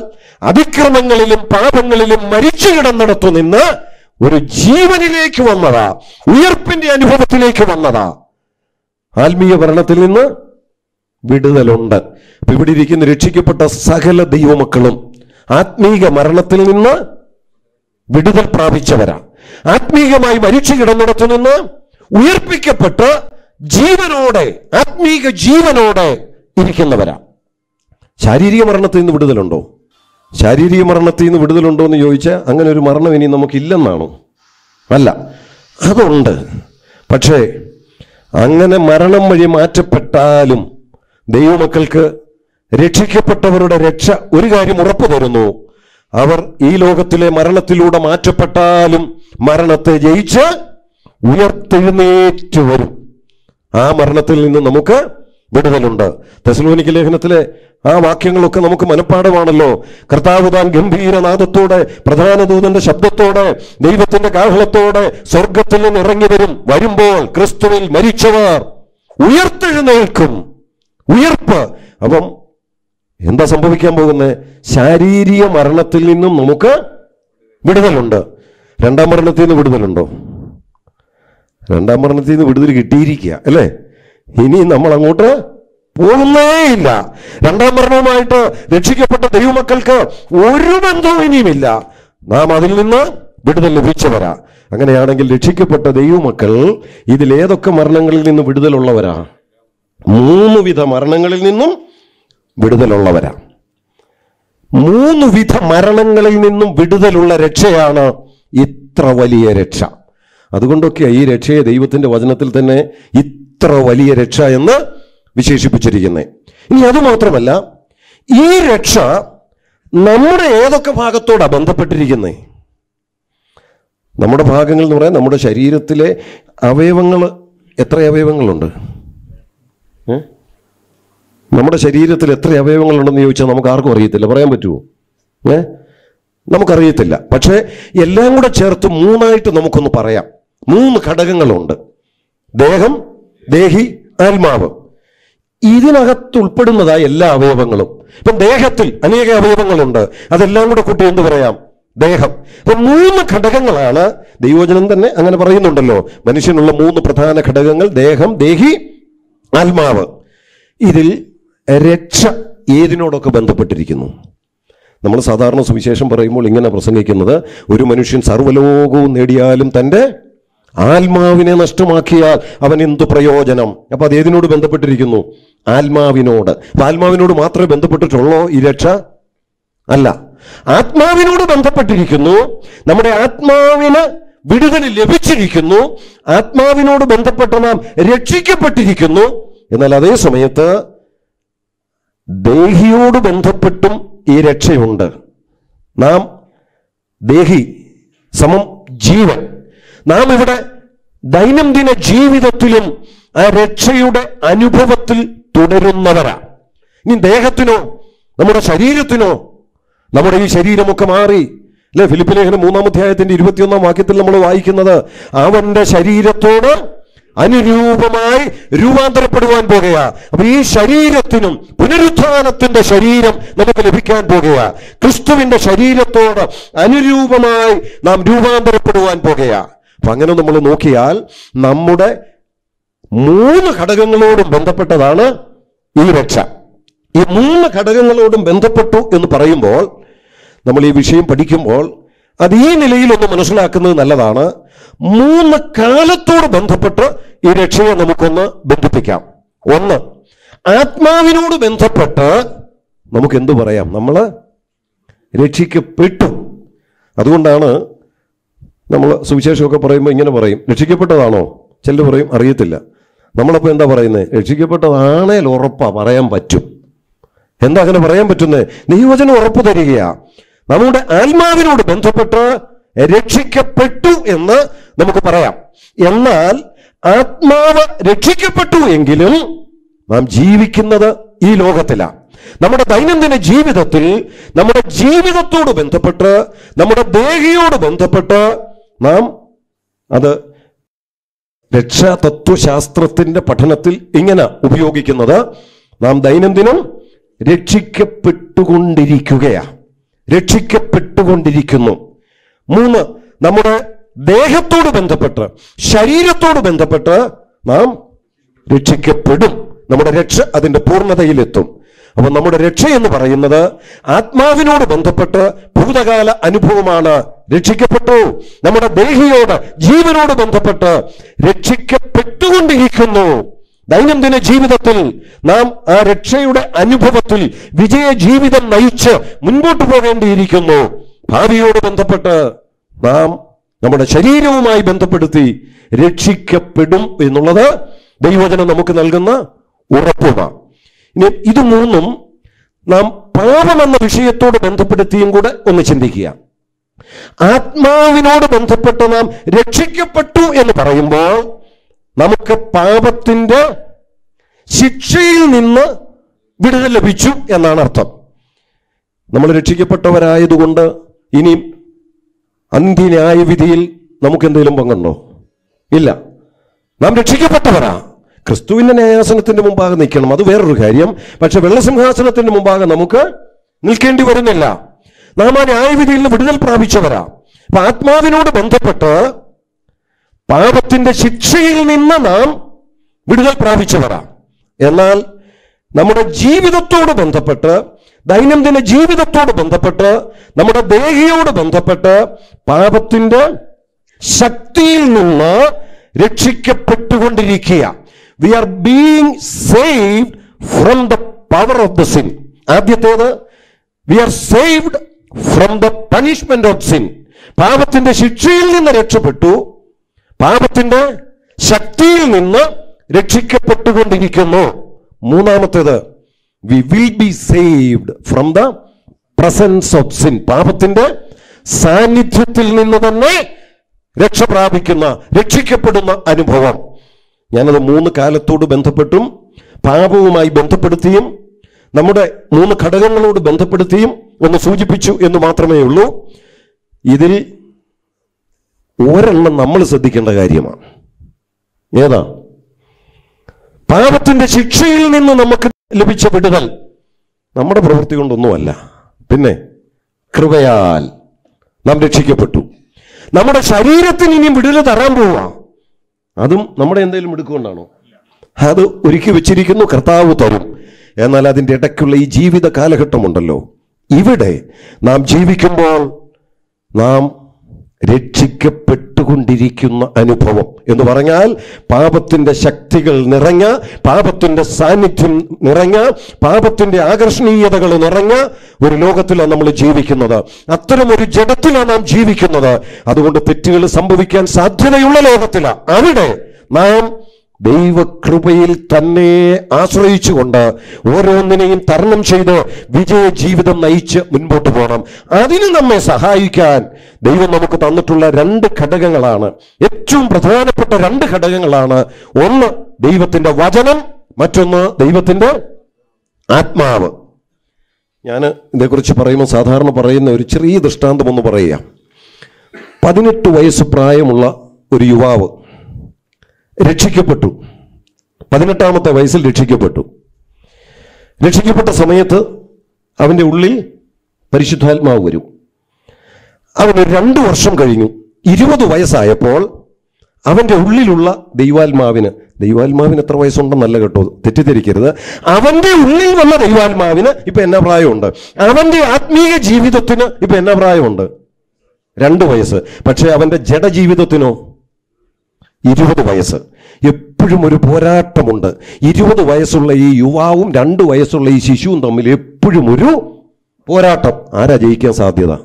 അതിക്രമങ്ങളിലും പാപങ്ങളിലും മരിച്ചു കിടന്നിടത്തു നിന്ന് ഒരു ജീവനിലേക്ക് വന്നതാ ഉയർപ്പിന്റെ അനുഭവത്തിലേക്ക് വന്നതാ ആത്മീയ ഭരണത്തിൽ നിന്ന് വിടുതലുണ്ട് അപ്പൊ ഇവിടെ ഇരിക്കുന്ന രക്ഷിക്കപ്പെട്ട സകല ദൈവമക്കളും ആത്മീക മരണത്തിൽ നിന്ന് വിടുതൽ പ്രാപിച്ചവരാ ആത്മീകമായി മരിച്ചു കിടന്നിടത്തു നിന്ന് ഉയർപ്പിക്കപ്പെട്ട് ജീവനോടെ ആത്മീക ജീവനോടെ ഇരിക്കുന്നവരാ ശാരീരിക മരണത്തിൽ നിന്ന് വിടുതലുണ്ടോ ശാരീരിക മരണത്തിൽ നിന്ന് വിടുതലുണ്ടോ എന്ന് ചോദിച്ചാൽ അങ്ങനെ ഒരു മരണം ഇനി നമുക്കില്ലെന്നാണോ അല്ല അതുണ്ട് പക്ഷേ അങ്ങനെ മരണം വഴി മാറ്റപ്പെട്ടാലും ദൈവമക്കൾക്ക് രക്ഷിക്കപ്പെട്ടവരുടെ രക്ഷ ഒരു കാര്യം ഉറപ്പു തരുന്നു അവർ ഈ ലോകത്തിലെ മരണത്തിലൂടെ മാറ്റപ്പെട്ടാലും മരണത്തെ ജയിച്ച് ഉയർത്തെഴുന്നേറ്റ് വരും ആ മരണത്തിൽ നിന്ന് നമുക്ക് വിടുതലുണ്ട് തെസലോനിക്ക് ലേഖനത്തിലെ ആ വാക്യങ്ങളൊക്കെ നമുക്ക് മനഃപ്പാടമാണല്ലോ കർത്താവ് താൻ ഗംഭീരനാദത്തോടെ പ്രധാന ദൂതന്റെ ശബ്ദത്തോടെ ദൈവത്തിന്റെ കാഹളത്തോടെ സ്വർഗത്തിൽ നിന്ന് ഇറങ്ങി വരും വരുമ്പോൾ ക്രിസ്തുവിൽ മരിച്ചവർ ഉയർത്തെഴുന്നേൽക്കും ഉയർപ്പ് അപ്പം എന്താ സംഭവിക്കാൻ പോകുന്നത് ശാരീരിക മരണത്തിൽ നിന്നും നമുക്ക് വിടുതലുണ്ട് രണ്ടാം മരണത്തിൽ നിന്ന് വിടുതലുണ്ടോ രണ്ടാം മരണത്തിൽ നിന്ന് വിടുതൽ കിട്ടിയിരിക്കുക അല്ലേ ഇനി നമ്മൾ അങ്ങോട്ട് പോകുന്നേയില്ല രണ്ടാം മരണവുമായിട്ട് രക്ഷിക്കപ്പെട്ട ദൈവമക്കൾക്ക് ഒരു ബന്ധവും ഇനിയുമില്ല നാം അതിൽ നിന്ന് വിടുതൽ ലഭിച്ചവരാ അങ്ങനെയാണെങ്കിൽ രക്ഷിക്കപ്പെട്ട ദൈവമക്കൾ ഇതിൽ ഏതൊക്കെ മരണങ്ങളിൽ നിന്ന് വിടുതലുള്ളവരാ മൂന്ന് വിധ മരണങ്ങളിൽ നിന്നും വിടുതലുള്ളവരാ മൂന്ന് വിധ മരണങ്ങളിൽ നിന്നും വിടുതലുള്ള രക്ഷയാണ് ഇത്ര വലിയ രക്ഷ അതുകൊണ്ടൊക്കെ ഈ രക്ഷയെ ദൈവത്തിന്റെ വചനത്തിൽ തന്നെ ഇത്ര വലിയ രക്ഷ എന്ന് വിശേഷിപ്പിച്ചിരിക്കുന്നത് ഇനി അത് മാത്രമല്ല ഈ രക്ഷ നമ്മുടെ ഏതൊക്കെ ഭാഗത്തോടാ ബന്ധപ്പെട്ടിരിക്കുന്നത് നമ്മുടെ ഭാഗങ്ങൾ എന്ന് പറയാൻ നമ്മുടെ ശരീരത്തിലെ അവയവങ്ങൾ എത്ര അവയവങ്ങളുണ്ട് ഏ? നമ്മുടെ ശരീരത്തിൽ എത്ര അവയവങ്ങളുണ്ടെന്ന് ചോദിച്ചാൽ നമുക്ക് ആർക്കും അറിയത്തില്ല പറയാൻ പറ്റുമോ ഏ നമുക്കറിയത്തില്ല പക്ഷേ എല്ലാം കൂടെ ചേർത്ത് മൂന്നായിട്ട് നമുക്കൊന്ന് പറയാം മൂന്ന് ഘടകങ്ങളുണ്ട് ദേഹം ദേഹി ആത്മാവ് ഇതിനകത്ത് ഉൾപ്പെടുന്നതായ എല്ലാ അവയവങ്ങളും ഇപ്പം ദേഹത്തിൽ അനേക അവയവങ്ങളുണ്ട് അതെല്ലാം കൂടെ കൂട്ടി എന്ത് പറയാം ദേഹം അപ്പൊ മൂന്ന് ഘടകങ്ങളാണ് ദൈവജനം തന്നെ അങ്ങനെ പറയുന്നുണ്ടല്ലോ മനുഷ്യനുള്ള മൂന്ന് പ്രധാന ഘടകങ്ങൾ ദേഹം ദേഹി ആത്മാവ് ഇതിൽ രക്ഷ ഏതിനോടൊക്കെ ബന്ധപ്പെട്ടിരിക്കുന്നു നമ്മൾ സാധാരണ സുവിശേഷം പറയുമ്പോൾ ഇങ്ങനെ പ്രസംഗിക്കുന്നത് ഒരു മനുഷ്യൻ സർവ്വലോകവും നേടിയാലും തൻ്റെ ആത്മാവിനെ നഷ്ടമാക്കിയാൽ അവൻ എന്തു പ്രയോജനം അപ്പൊ അത് ഏതിനോട് ബന്ധപ്പെട്ടിരിക്കുന്നു ആത്മാവിനോട് അപ്പൊ ആത്മാവിനോട് മാത്രമേ ബന്ധപ്പെട്ടിട്ടുള്ളൂ ഈ രക്ഷ അല്ല ആത്മാവിനോട് ബന്ധപ്പെട്ടിരിക്കുന്നു നമ്മുടെ ആത്മാവിന് വിടുതൽ ലഭിച്ചിരിക്കുന്നു ആത്മാവിനോട് ബന്ധപ്പെട്ട് നാം രക്ഷിക്കപ്പെട്ടിരിക്കുന്നു എന്നാൽ അതേ സമയത്ത് ദേഹിയോട് ബന്ധപ്പെട്ടും ഈ രക്ഷയുണ്ട് നാം ദേഹി സമം ജീവൻ നാം ഇവിടെ ദൈനംദിന ജീവിതത്തിലും ആ രക്ഷയുടെ അനുഭവത്തിൽ തുടരുന്നവരാ ഇനി ദേഹത്തിനോ നമ്മുടെ ശരീരത്തിനോ നമ്മുടെ ഈ ശരീരമൊക്കെ മാറി അല്ലെ ഫിലിപ്പ് ലേഖനം മൂന്നാം അധ്യായത്തിന്റെ ഇരുപത്തിയൊന്നാം വാക്യത്തിൽ നമ്മൾ വായിക്കുന്നത് അവന്റെ ശരീരത്തോട് അനുരൂപമായി രൂപാന്തരപ്പെടുവാൻ പോകുക അപ്പൊ ഈ ശരീരത്തിനും പുനരുത്ഥാനത്തിന്റെ ശരീരം നമുക്ക് ലഭിക്കാൻ പോകുക ക്രിസ്തുവിന്റെ ശരീരത്തോട് അനുരൂപമായി നാം രൂപാന്തരപ്പെടുവാൻ പോകുക അപ്പൊ അങ്ങനെ നമ്മൾ നോക്കിയാൽ നമ്മുടെ മൂന്ന് ഘടകങ്ങളോടും ബന്ധപ്പെട്ടതാണ് ഈ രക്ഷ ഈ മൂന്ന് ഘടകങ്ങളോടും ബന്ധപ്പെട്ടു എന്ന് പറയുമ്പോൾ നമ്മൾ ഈ വിഷയം പഠിക്കുമ്പോൾ അത് ഈ നിലയിൽ ഒന്ന് മനസ്സിലാക്കുന്നത് നല്ലതാണ് മൂന്ന് കാലത്തോട് ബന്ധപ്പെട്ട് ഈ രക്ഷയെ നമുക്കൊന്ന് ബന്ധിപ്പിക്കാം ഒന്ന് ആത്മാവിനോട് ബന്ധപ്പെട്ട് നമുക്ക് എന്തു പറയാം നമ്മൾ രക്ഷിക്കപ്പെട്ടു അതുകൊണ്ടാണ് നമ്മൾ സുവിശേഷമൊക്കെ പറയുമ്പോൾ ഇങ്ങനെ പറയും രക്ഷിക്കപ്പെട്ടതാണോ ചിലർ പറയും അറിയത്തില്ല നമ്മളപ്പോൾ എന്താ പറയുന്നത് രക്ഷിക്കപ്പെട്ടതാണേൽ ഉറപ്പാ പറയാൻ പറ്റും എന്താ അങ്ങനെ പറയാൻ പറ്റുന്നത് ദൈവവചനം ഉറപ്പു തരികയാ നമ്മുടെ ആത്മാവിനോട് ബന്ധപ്പെട്ട് രക്ഷിക്കപ്പെട്ടു എന്ന് നമുക്ക് പറയാം എന്നാൽ ആത്മാവ് രക്ഷിക്കപ്പെട്ടു എങ്കിലും നാം ജീവിക്കുന്നത് ഈ ലോകത്തിലാണ് നമ്മുടെ ദൈനംദിന ജീവിതത്തിൽ നമ്മുടെ ജീവിതത്തോട് ബന്ധപ്പെട്ട് നമ്മുടെ ദേഹിയോട് ബന്ധപ്പെട്ട് നാം അത് രക്ഷാതത്വശാസ്ത്രത്തിന്റെ പഠനത്തിൽ ഇങ്ങനെ ഉപയോഗിക്കുന്നത് നാം ദൈനംദിനം രക്ഷിക്കപ്പെട്ടുകൊണ്ടിരിക്കുകയാ രക്ഷിക്കപ്പെട്ടുകൊണ്ടിരിക്കുന്നു മൂന്ന് നമ്മുടെ ദേഹത്തോട് ബന്ധപ്പെട്ട് ശരീരത്തോട് ബന്ധപ്പെട്ട് നാം രക്ഷിക്കപ്പെടും നമ്മുടെ രക്ഷ അതിന്റെ പൂർണ്ണതയിലെത്തും അപ്പൊ നമ്മുടെ രക്ഷ എന്ന് പറയുന്നത് ആത്മാവിനോട് ബന്ധപ്പെട്ട് ഭൂതകാല അനുഭവമാണ് രക്ഷിക്കപ്പെട്ടു നമ്മുടെ ദേഹിയോട് ജീവനോട് ബന്ധപ്പെട്ട് രക്ഷിക്കപ്പെട്ടുകൊണ്ടിരിക്കുന്നു ദൈനംദിന ജീവിതത്തിൽ നാം ആ രക്ഷയുടെ അനുഭവത്തിൽ വിജയ ജീവിതം നയിച്ച് മുൻപോട്ട് പോകേണ്ടിയിരിക്കുന്നു ഭാവിയോട് ബന്ധപ്പെട്ട് നാം നമ്മുടെ ശരീരവുമായി ബന്ധപ്പെടുത്തി രക്ഷിക്കപ്പെടും എന്നുള്ളത് ദൈവജനം നമുക്ക് നൽകുന്ന ഉറപ്പുമാണ് ഇനി ഇത് മൂന്നും നാം പാപം എന്ന വിഷയത്തോട് ബന്ധപ്പെടുത്തിയും കൂടെ ഒന്ന് ചിന്തിക്കുക ആത്മാവിനോട് ബന്ധപ്പെട്ട് നാം രക്ഷിക്കപ്പെട്ടു എന്ന് പറയുമ്പോൾ നമുക്ക് പാപത്തിന്റെ ശിക്ഷയിൽ നിന്ന് വിടുതൽ ലഭിച്ചു എന്നാണ് അർത്ഥം നമ്മൾ രക്ഷിക്കപ്പെട്ടവരായതുകൊണ്ട് ഇനി അന്ത്യന്യായ വിധിയിൽ നമുക്ക് എന്തെങ്കിലും പങ്കുണ്ടോ ഇല്ല നാം രക്ഷിക്കപ്പെട്ടവരാ ക്രിസ്തുവിന്റെ ന്യായാസനത്തിന്റെ മുമ്പാകെ നിൽക്കണം അത് വേറൊരു കാര്യം പക്ഷെ വെള്ളസിംഹാസനത്തിന്റെ മുമ്പാകെ നമുക്ക് നിൽക്കേണ്ടി വരുന്നില്ല നാം ആ ന്യായവിധിയിൽ നിന്ന് വിടുതൽ പ്രാപിച്ചവരാ അപ്പൊ ആത്മാവിനോട് ബന്ധപ്പെട്ട് പാപത്തിന്റെ ശിക്ഷയിൽ നിന്ന് നാം വിടുതൽ പ്രാപിച്ചവരാ എന്നാൽ നമ്മുടെ ജീവിതത്തോട് ബന്ധപ്പെട്ട് ദൈനംദിന ജീവിതത്തോട് ബന്ധപ്പെട്ട് നമ്മുടെ ദേഹിയോട് ബന്ധപ്പെട്ട് പാപത്തിന്റെ ശക്തിയിൽ നിന്ന് രക്ഷിക്കപ്പെട്ടുകൊണ്ടിരിക്കുക we are being saved from the power of the sin ആദ്യത്തേത് we are saved from the punishment of sin പാപത്തിന്റെ ശിക്ഷയിൽ നിന്ന് രക്ഷപ്പെട്ടു പാപത്തിന്റെ ശക്തിയിൽ നിന്ന് രക്ഷിക്കപ്പെട്ടുകൊണ്ടിരിക്കുന്നു മൂന്നാമത്തേത് we will be saved from the presence of sin പാപത്തിന്റെ സാന്നിധ്യത്തിൽ നിന്ന് തന്നെ രക്ഷ പ്രാപിക്കുന്ന രക്ഷിക്കപ്പെടുന്ന അനുഭവം ഞാനത് മൂന്ന് കാലത്തോട് ബന്ധപ്പെട്ടും പാപവുമായി ബന്ധപ്പെടുത്തിയും നമ്മുടെ മൂന്ന് ഘടകങ്ങളോട് ബന്ധപ്പെടുത്തിയും ഒന്ന് സൂചിപ്പിച്ചു എന്ന് മാത്രമേ ഉള്ളൂ ഇതിൽ ഒരെണ്ണം നമ്മൾ ശ്രദ്ധിക്കേണ്ട കാര്യമാണ് ഏതാ പാപത്തിന്റെ ശിക്ഷയിൽ നിന്ന് നമുക്ക് ലഭിച്ച വിടുതൽ നമ്മുടെ പ്രവൃത്തി കൊണ്ടൊന്നുമല്ല പിന്നെ കൃപയാൽ നാം രക്ഷിക്കപ്പെട്ടു നമ്മുടെ ശരീരത്തിന് ഇനിയും വിടുതൽ തരാൻ പോവാ അതും നമ്മുടെ എന്തെങ്കിലും എടുക്കുകൊണ്ടാണോ അത് ഒരുക്കി വെച്ചിരിക്കുന്നു കർത്താവ് തരും എന്നാൽ അതിൻ്റെ ഇടയ്ക്കുള്ള ഈ ജീവിത കാലഘട്ടമുണ്ടല്ലോ ഇവിടെ നാം ജീവിക്കുമ്പോൾ നാം രക്ഷിക്കപ്പെട്ടുകൊണ്ടിരിക്കുന്ന അനുഭവം എന്ന് പറഞ്ഞാൽ പാപത്തിന്റെ ശക്തികൾ നിറഞ്ഞ പാപത്തിന്റെ സാന്നിധ്യം നിറഞ്ഞ പാപത്തിന്റെ ആകർഷണീയതകൾ നിറഞ്ഞ ഒരു ലോകത്തിലാണ് നമ്മൾ ജീവിക്കുന്നത് അത്തരം ഒരു ജഡത്തിലാണ് നാം ജീവിക്കുന്നത് അതുകൊണ്ട് തെറ്റുകൾ സംഭവിക്കാൻ സാധ്യതയുള്ള ലോകത്തിലാണ് അവിടെ നാം ദൈവകൃപയിൽ തന്നെ ആശ്രയിച്ചുകൊണ്ട് ഓരോന്നിനെയും തരണം ചെയ്ത് വിജയ ജീവിതം നയിച്ച് മുൻപോട്ട് പോകണം അതിന് നമ്മെ സഹായിക്കാൻ ദൈവം നമുക്ക് തന്നിട്ടുള്ള രണ്ട് ഘടകങ്ങളാണ് ഏറ്റവും പ്രധാനപ്പെട്ട രണ്ട് ഘടകങ്ങളാണ് ഒന്ന് ദൈവത്തിന്റെ വചനം മറ്റൊന്ന് ദൈവത്തിന്റെ ആത്മാവ് ഞാൻ ഇതേക്കുറിച്ച് പറയുമ്പോൾ സാധാരണ പറയുന്ന ഒരു ചെറിയ ദൃഷ്ടാന്തം ഒന്ന് പറയുക പതിനെട്ട് വയസ്സ് പ്രായമുള്ള ഒരു യുവാവ് രക്ഷിക്കപ്പെട്ടു പതിനെട്ടാമത്തെ വയസ്സിൽ രക്ഷിക്കപ്പെട്ടു രക്ഷിക്കപ്പെട്ട സമയത്ത് അവൻ്റെ ഉള്ളിൽ പരിശുദ്ധാത്മാവ് വരും അവന് രണ്ടു വർഷം കഴിഞ്ഞു ഇരുപത് വയസ്സായപ്പോൾ അവന്റെ ഉള്ളിലുള്ള ദൈവാത്മാവിന് ദൈവാത്മാവിന് എത്ര വയസ്സുണ്ടെന്നല്ല കേട്ടോ തെറ്റിദ്ധരിക്കരുത് അവന്റെ ഉള്ളിൽ വന്ന ദൈവാത്മാവിന് ഇപ്പൊ എന്നാ പ്രായമുണ്ട് അവന്റെ ആത്മീയ ജീവിതത്തിന് ഇപ്പൊ എന്നാ പ്രായമുണ്ട് രണ്ട് വയസ്സ് പക്ഷെ അവന്റെ ജഡജീവിതത്തിനോ ഇരുപത് വയസ്സ് എപ്പോഴും ഒരു പോരാട്ടമുണ്ട് ഇരുപത് വയസ്സുള്ള ഈ യുവാവും രണ്ട് വയസ്സുള്ള ഈ ശിശുവും തമ്മിൽ എപ്പോഴും ഒരു പോരാട്ടം ആരാ ജയിക്കാൻ സാധ്യത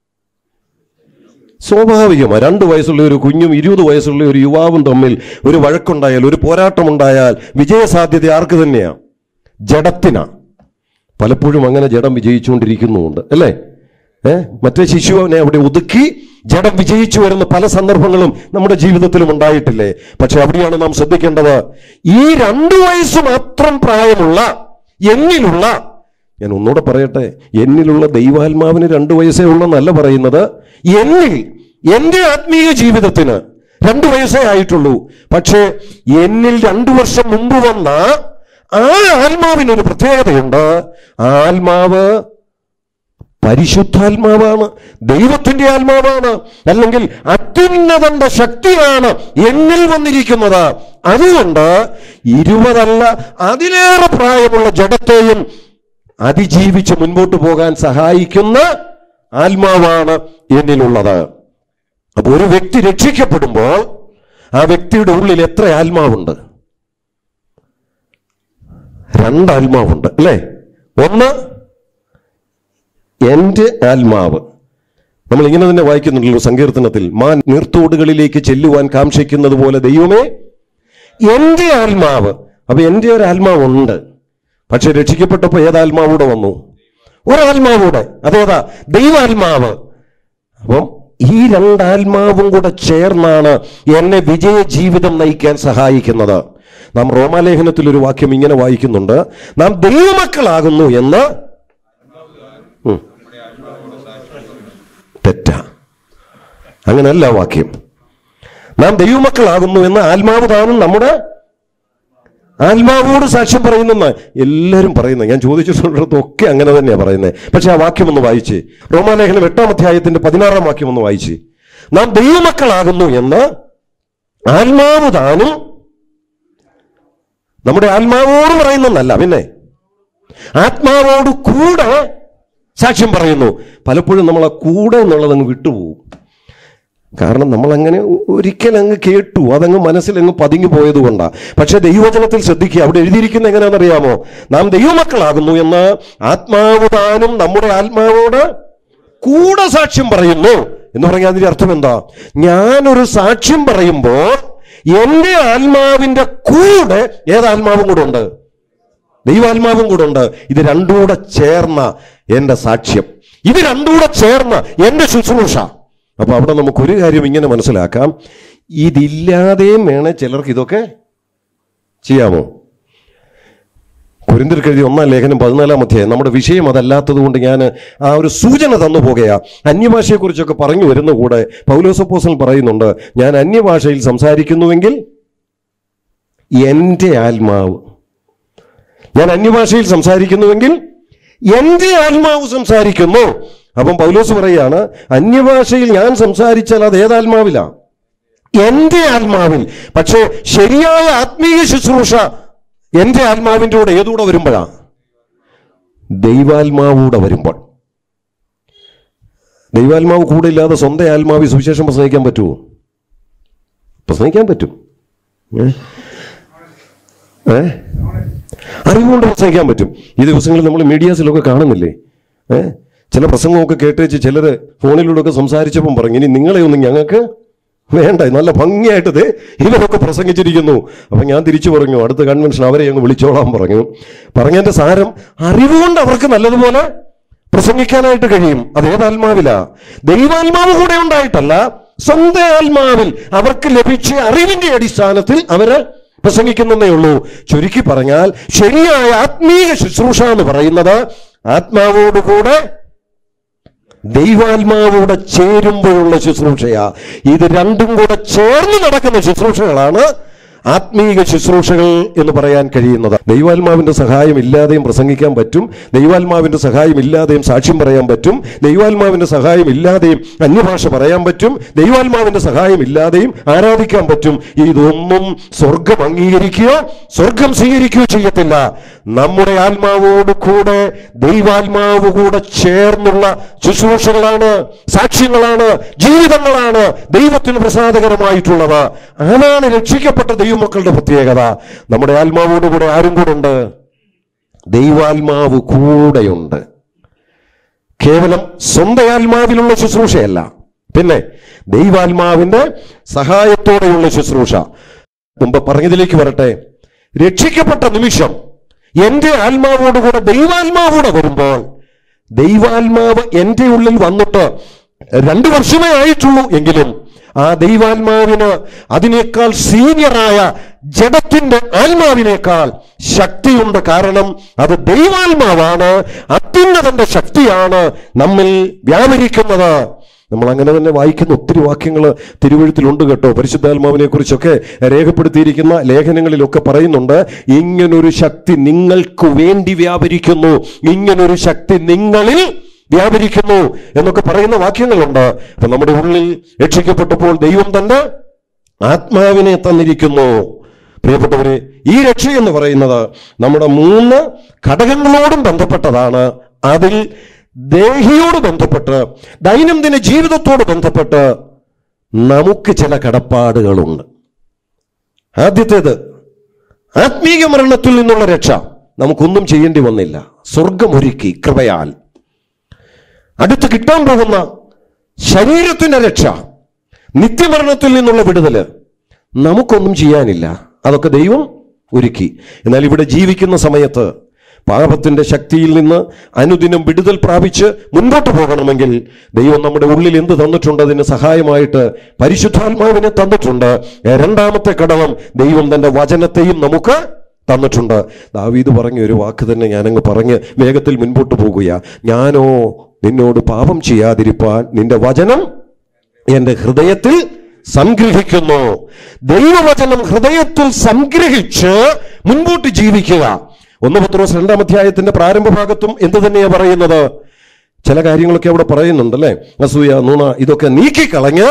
സ്വാഭാവികമാണ് രണ്ട് വയസ്സുള്ള ഒരു കുഞ്ഞും ഇരുപത് വയസ്സുള്ള ഒരു യുവാവും തമ്മിൽ ഒരു വഴക്കുണ്ടായാൽ ഒരു പോരാട്ടമുണ്ടായാൽ വിജയസാധ്യത ആർക്ക് തന്നെയാ ജഡത്തിനാ പലപ്പോഴും അങ്ങനെ ജഡം വിജയിച്ചുകൊണ്ടിരിക്കുന്നുമുണ്ട് അല്ലേ ഏ മറ്റേ ശിശുവിനെ അവിടെ ഒതുക്കി ജഡം വിജയിച്ചു വരുന്ന പല സന്ദർഭങ്ങളും നമ്മുടെ ജീവിതത്തിലും ഉണ്ടായിട്ടില്ലേ പക്ഷെ അവിടെയാണ് നാം ശ്രദ്ധിക്കേണ്ടത് ഈ രണ്ടു വയസ്സ് മാത്രം പ്രായമുള്ള എന്നിലുള്ള ഞാൻ ഒന്നുകൂടെ പറയട്ടെ എന്നിലുള്ള ദൈവാത്മാവിന് രണ്ടു വയസ്സേ ഉള്ളെന്നല്ല പറയുന്നത് എന്നിൽ എന്റെ ആത്മീയ ജീവിതത്തിന് രണ്ടു വയസ്സേ ആയിട്ടുള്ളൂ പക്ഷേ എന്നിൽ രണ്ടു വർഷം മുമ്പ് വന്ന ആ ആത്മാവിനൊരു പ്രത്യേകതയുണ്ട് ആ ആത്മാവ് പരിശുദ്ധാത്മാവാണ് ദൈവത്തിന്റെ ആത്മാവാണ് അല്ലെങ്കിൽ അത്യുന്നതന്റെ ശക്തിയാണ് എന്നിൽ വന്നിരിക്കുന്നത് അതുകൊണ്ട് ഇരുപതല്ല അതിലേറെ പ്രായമുള്ള ജഡത്തെയും അതിജീവിച്ച് മുൻപോട്ട് പോകാൻ സഹായിക്കുന്ന ആത്മാവാണ് എന്നിലുള്ളത് അപ്പൊ ഒരു വ്യക്തി രക്ഷിക്കപ്പെടുമ്പോൾ ആ വ്യക്തിയുടെ ഉള്ളിൽ എത്ര ആത്മാവുണ്ട് രണ്ട് ആത്മാവുണ്ട് അല്ലേ ഒന്ന് എന്റെ ആത്മാവ് നമ്മൾ ഇങ്ങനെ തന്നെ വായിക്കുന്നുണ്ടല്ലോ സങ്കീർത്തനത്തിൽ മാൻ നീർത്തോടുകളിലേക്ക് ചെല്ലുവാൻ കാക്ഷിക്കുന്നത് പോലെ ദൈവമേ എന്റെ ആത്മാവ് അപ്പൊ എന്റെ ഒരു ആത്മാവുണ്ട് പക്ഷെ രക്ഷിക്കപ്പെട്ടപ്പോൾ ഏതാത്മാവൂടെ വന്നു ഒരാത്മാവൂടെ അതേതാ ദൈവാത്മാവ് അപ്പം ഈ രണ്ടാത്മാവും കൂടെ ചേർന്നാണ് എന്നെ വിജയ ജീവിതം നയിക്കാൻ സഹായിക്കുന്നത് നാം റോമാലേഖനത്തിൽ ഒരു വാക്യം ഇങ്ങനെ വായിക്കുന്നുണ്ട് നാം ദൈവമക്കളാകുന്നു എന്ന് ഉം. തെറ്റാ അങ്ങനല്ല വാക്യം നാം ദൈവമക്കളാകുന്നു എന്ന് ആത്മാവ് താനും നമ്മുടെ ആത്മാവോട് സാക്ഷ്യം പറയുന്നെന്ന് എല്ലാവരും പറയുന്നത് ഞാൻ ചോദിച്ചിട്ടുള്ളതൊക്കെ അങ്ങനെ തന്നെയാ പറയുന്നത് പക്ഷെ ആ വാക്യം ഒന്ന് വായിച്ച് റോമാലേഖനം എട്ടാം അധ്യായത്തിന്റെ പതിനാറാം വാക്യം ഒന്ന് വായിച്ച് നാം ദൈവമക്കളാകുന്നു എന്ന് ആത്മാവ് താനും നമ്മുടെ ആത്മാവോട് പറയുന്നെന്നല്ല പിന്നെ ആത്മാവോട് കൂടെ സാക്ഷ്യം പറയുന്നു പലപ്പോഴും നമ്മൾ ആ കൂടെ എന്നുള്ളത് അങ്ങ് വിട്ടുപോകും കാരണം നമ്മൾ അങ്ങനെ ഒരിക്കൽ അങ്ങ് കേട്ടു അതങ്ങ് മനസ്സിലങ്ങ് പതുങ്ങി പോയത് കൊണ്ടാണ് പക്ഷെ ദൈവവചനത്തിൽ ശ്രദ്ധിക്കുക അവിടെ എഴുതിയിരിക്കുന്ന എങ്ങനെയാണെന്നറിയാമോ നാം ദൈവമക്കളാകുന്നു എന്ന് ആത്മാവ് താനും നമ്മുടെ ആത്മാവോട് കൂടെ സാക്ഷ്യം പറയുന്നു എന്ന് പറഞ്ഞാൽ അതിന്റെ അർത്ഥം എന്താ ഞാനൊരു സാക്ഷ്യം പറയുമ്പോൾ എന്റെ ആത്മാവിന്റെ കൂടെ ഏതാത്മാവും കൂടെ ഉണ്ട് ദൈവാത്മാവും കൂടെ ഉണ്ട് ഇത് രണ്ടും കൂടെ ചേർന്ന എന്റെ സാക്ഷ്യം ഇത് രണ്ടും കൂടെ ചേർന്ന എന്റെ ശുശ്രൂഷ അപ്പൊ അവിടെ നമുക്ക് ഒരു കാര്യം ഇങ്ങനെ മനസ്സിലാക്കാം ഇതില്ലാതെയും വേണേ ചിലർക്ക് ഇതൊക്കെ ചെയ്യാമോ കുരിന്തിർക്ക് എഴുതിയ ഒന്നാം ലേഖനം പതിനാലാം അധ്യായം നമ്മുടെ വിഷയം അതല്ലാത്തത് കൊണ്ട് ഞാൻ ആ ഒരു സൂചന തന്നു പോകുകയാ അന്യഭാഷയെക്കുറിച്ചൊക്കെ പറഞ്ഞു വരുന്ന കൂടെ പൗലോസപ്പോസൽ പറയുന്നുണ്ട് ഞാൻ അന്യഭാഷയിൽ സംസാരിക്കുന്നുവെങ്കിൽ എൻ്റെ ആത്മാവ് ഞാൻ അന്യഭാഷയിൽ സംസാരിക്കുന്നുവെങ്കിൽ എന്റെ ആത്മാവ് സംസാരിക്കുന്നു അപ്പം പൗലോസ് പറയാണ് അന്യഭാഷയിൽ ഞാൻ സംസാരിച്ചാൽ അത് ഏതാത്മാവിലാ എന്റെ ആത്മാവിൽ പക്ഷേ ശരിയായ ആത്മീയ ശുശ്രൂഷ എന്റെ ആത്മാവിന്റെ കൂടെ ഏതൂടെ വരുമ്പോഴാ ദൈവാത്മാവൂടെ വരുമ്പോൾ ദൈവാത്മാവ് കൂടെ ഇല്ലാതെ സ്വന്തം ആത്മാവി സുവിശേഷം പ്രസംഗിക്കാൻ പറ്റുമോ പ്രസംഗിക്കാൻ പറ്റും ഏ? ഏ അറിവുകൊണ്ട് പ്രസംഗിക്കാൻ പറ്റും ഈ ദിവസങ്ങളിൽ നമ്മൾ മീഡിയാസിലൊക്കെ കാണുന്നില്ലേ ഏ ചില പ്രസംഗമൊക്കെ കേട്ടേച്ച് ചിലർ ഫോണിലൂടെയൊക്കെ സംസാരിച്ചപ്പം പറഞ്ഞു ഇനി നിങ്ങളെ ഒന്നും ഞങ്ങൾക്ക് വേണ്ട നല്ല ഭംഗിയായിട്ട് ദേ ഇവരൊക്കെ പ്രസംഗിച്ചിരിക്കുന്നു അപ്പം ഞാൻ തിരിച്ചു പറഞ്ഞു അടുത്ത കൺവെൻഷൻ അവരെ അങ്ങ് വിളിച്ചോളാൻ പറഞ്ഞു പറഞ്ഞതിന്റെ സാരം അറിവുകൊണ്ട് അവർക്ക് നല്ലതുപോലെ പ്രസംഗിക്കാനായിട്ട് കഴിയും അത് ഏതാത്മാവിലാ ദൈവാത്മാവ് കൂടെ ഉണ്ടായിട്ടല്ല സ്വന്തം ആത്മാവിൽ അവർക്ക് ലഭിച്ച അറിവിന്റെ അടിസ്ഥാനത്തിൽ അവര് പ്രസംഗിക്കുന്നതേ ഉള്ളൂ ചുരുക്കി പറഞ്ഞാൽ ശരിയായ ആത്മീയ ശുശ്രൂഷ എന്ന് പറയുന്നത് ആത്മാവോടുകൂടെ ദൈവാത്മാവൂടെ ചേരുമ്പോഴുള്ള ശുശ്രൂഷയാ ഇത് രണ്ടും കൂടെ ചേർന്ന് നടക്കുന്ന ശുശ്രൂഷകളാണ് ആത്മീക ശുശ്രൂഷകൾ എന്ന് പറയാൻ കഴിയുന്നത് ദൈവാത്മാവിന്റെ സഹായം ഇല്ലാതെയും പ്രസംഗിക്കാൻ പറ്റും ദൈവാത്മാവിന്റെ സഹായം ഇല്ലാതെയും സാക്ഷ്യം പറയാൻ പറ്റും ദൈവാത്മാവിന്റെ സഹായം ഇല്ലാതെയും അന്യഭാഷ പറയാൻ പറ്റും ദൈവാത്മാവിന്റെ സഹായം ഇല്ലാതെയും ആരാധിക്കാൻ പറ്റും ഇതൊന്നും സ്വർഗം അംഗീകരിക്കുകയോ സ്വർഗം സ്വീകരിക്കുകയോ ചെയ്യത്തില്ല നമ്മുടെ ആത്മാവോട് കൂടെ ദൈവാത്മാവ് കൂടെ ചേർന്നുള്ള ശുശ്രൂഷകളാണ് സാക്ഷ്യങ്ങളാണ് ജീവിതങ്ങളാണ് ദൈവത്തിന് പ്രസാദകരമായിട്ടുള്ളത് അതാണ് രക്ഷിക്കപ്പെട്ട ദൈവമക്കളുടെ പ്രത്യേകത നമ്മുടെ ആത്മാവോട് കൂടെ ആരും കൂടെ ഉണ്ട് ദൈവാത്മാവ് കൂടെയുണ്ട് കേവലം സ്വന്തം ആത്മാവിലുള്ള ശുശ്രൂഷയല്ല പിന്നെ ദൈവാത്മാവിന്റെ സഹായത്തോടെയുള്ള ശുശ്രൂഷ മുമ്പ് പറഞ്ഞതിലേക്ക് വരട്ടെ രക്ഷിക്കപ്പെട്ട നിമിഷം എന്റെ ആത്മാവോടുകൂടെ ദൈവാത്മാവൂടെ വരുമ്പോൾ ദൈവാത്മാവ് എന്റെ ഉള്ളിൽ വന്നിട്ട് രണ്ടു വർഷമേ ആയിട്ടുള്ളൂ എങ്കിലും ആ ദൈവാത്മാവിന് അതിനേക്കാൾ സീനിയറായ ജഡത്തിന്റെ ആത്മാവിനേക്കാൾ ശക്തിയുണ്ട് കാരണം അത് ദൈവാത്മാവാണ് അത്യുന്നതന്റെ ശക്തിയാണ് നമ്മിൽ വ്യാപരിക്കുന്നത് നമ്മൾ അങ്ങനെ തന്നെ വായിക്കുന്ന ഒത്തിരി വാക്യങ്ങൾ തിരുവഴുത്തിലുണ്ട് കേട്ടോ പരിശുദ്ധാത്മാവിനെ കുറിച്ചൊക്കെ രേഖപ്പെടുത്തിയിരിക്കുന്ന ലേഖനങ്ങളിലൊക്കെ പറയുന്നുണ്ട് ഇങ്ങനൊരു ശക്തി നിങ്ങൾക്ക് വേണ്ടി വ്യാപരിക്കുന്നു ഇങ്ങനൊരു ശക്തി നിങ്ങളിൽ വ്യാപരിക്കുന്നു എന്നൊക്കെ പറയുന്ന വാക്യങ്ങളുണ്ട് അപ്പൊ നമ്മുടെ ഉള്ളിൽ രക്ഷിക്കപ്പെട്ടപ്പോൾ ദൈവം തന്റെ ആത്മാവിനെ തന്നിരിക്കുന്നു പ്രിയപ്പെട്ടവരെ ഈ രക്ഷ എന്ന് പറയുന്നത് നമ്മുടെ മൂന്ന് ഘടകങ്ങളോടും ബന്ധപ്പെട്ടതാണ് അതിൽ ദേഹിയോട് ബന്ധപ്പെട്ട് ദൈനംദിന ജീവിതത്തോട് ബന്ധപ്പെട്ട് നമുക്ക് ചില കടപ്പാടുകളുണ്ട് ആദ്യത്തേത് ആത്മീയ മരണത്തിൽ നിന്നുള്ള രക്ഷ നമുക്കൊന്നും ചെയ്യേണ്ടി വന്നില്ല സ്വർഗമൊരുക്കി കൃപയാൽ അടുത്ത് കിട്ടാൻ പോകുന്ന ശരീരത്തിന്റെ രക്ഷ നിത്യമരണത്തിൽ നിന്നുള്ള വിടുതല് നമുക്കൊന്നും ചെയ്യാനില്ല അതൊക്കെ ദൈവം ഒരുക്കി എന്നാൽ ഇവിടെ ജീവിക്കുന്ന സമയത്ത് പാപത്തിന്റെ ശക്തിയിൽ നിന്ന് അനുദിനം വിടുതൽ പ്രാപിച്ച് മുൻപോട്ട് പോകണമെങ്കിൽ ദൈവം നമ്മുടെ ഉള്ളിൽ എന്ത് തന്നിട്ടുണ്ട് അതിന് സഹായമായിട്ട് പരിശുദ്ധാത്മാവിനെ തന്നിട്ടുണ്ട് രണ്ടാമത്തെ ഘടകം ദൈവം തന്റെ വചനത്തെയും നമുക്ക് തന്നിട്ടുണ്ട് ദാവീദ് പറഞ്ഞ ഒരു വാക്ക് തന്നെ ഞാനങ്ങ് പറഞ്ഞ് വേഗത്തിൽ മുൻപോട്ട് പോകുക ഞാനോ നിന്നോട് പാപം ചെയ്യാതിരിപ്പാൻ നിന്റെ വചനം എന്റെ ഹൃദയത്തിൽ സംഗ്രഹിക്കുന്നു ദൈവവചനം ഹൃദയത്തിൽ സംഗ്രഹിച്ച് മുൻപോട്ട് ജീവിക്കുക ഒന്ന് പത്രോസ് രണ്ടാം അധ്യായത്തിന്റെ പ്രാരംഭ ഭാഗത്തും എന്ത് തന്നെയാ പറയുന്നത് ചില കാര്യങ്ങളൊക്കെ അവിടെ പറയുന്നുണ്ടല്ലേ അസൂയ നുണ ഇതൊക്കെ നീക്കിക്കളഞ്ഞ്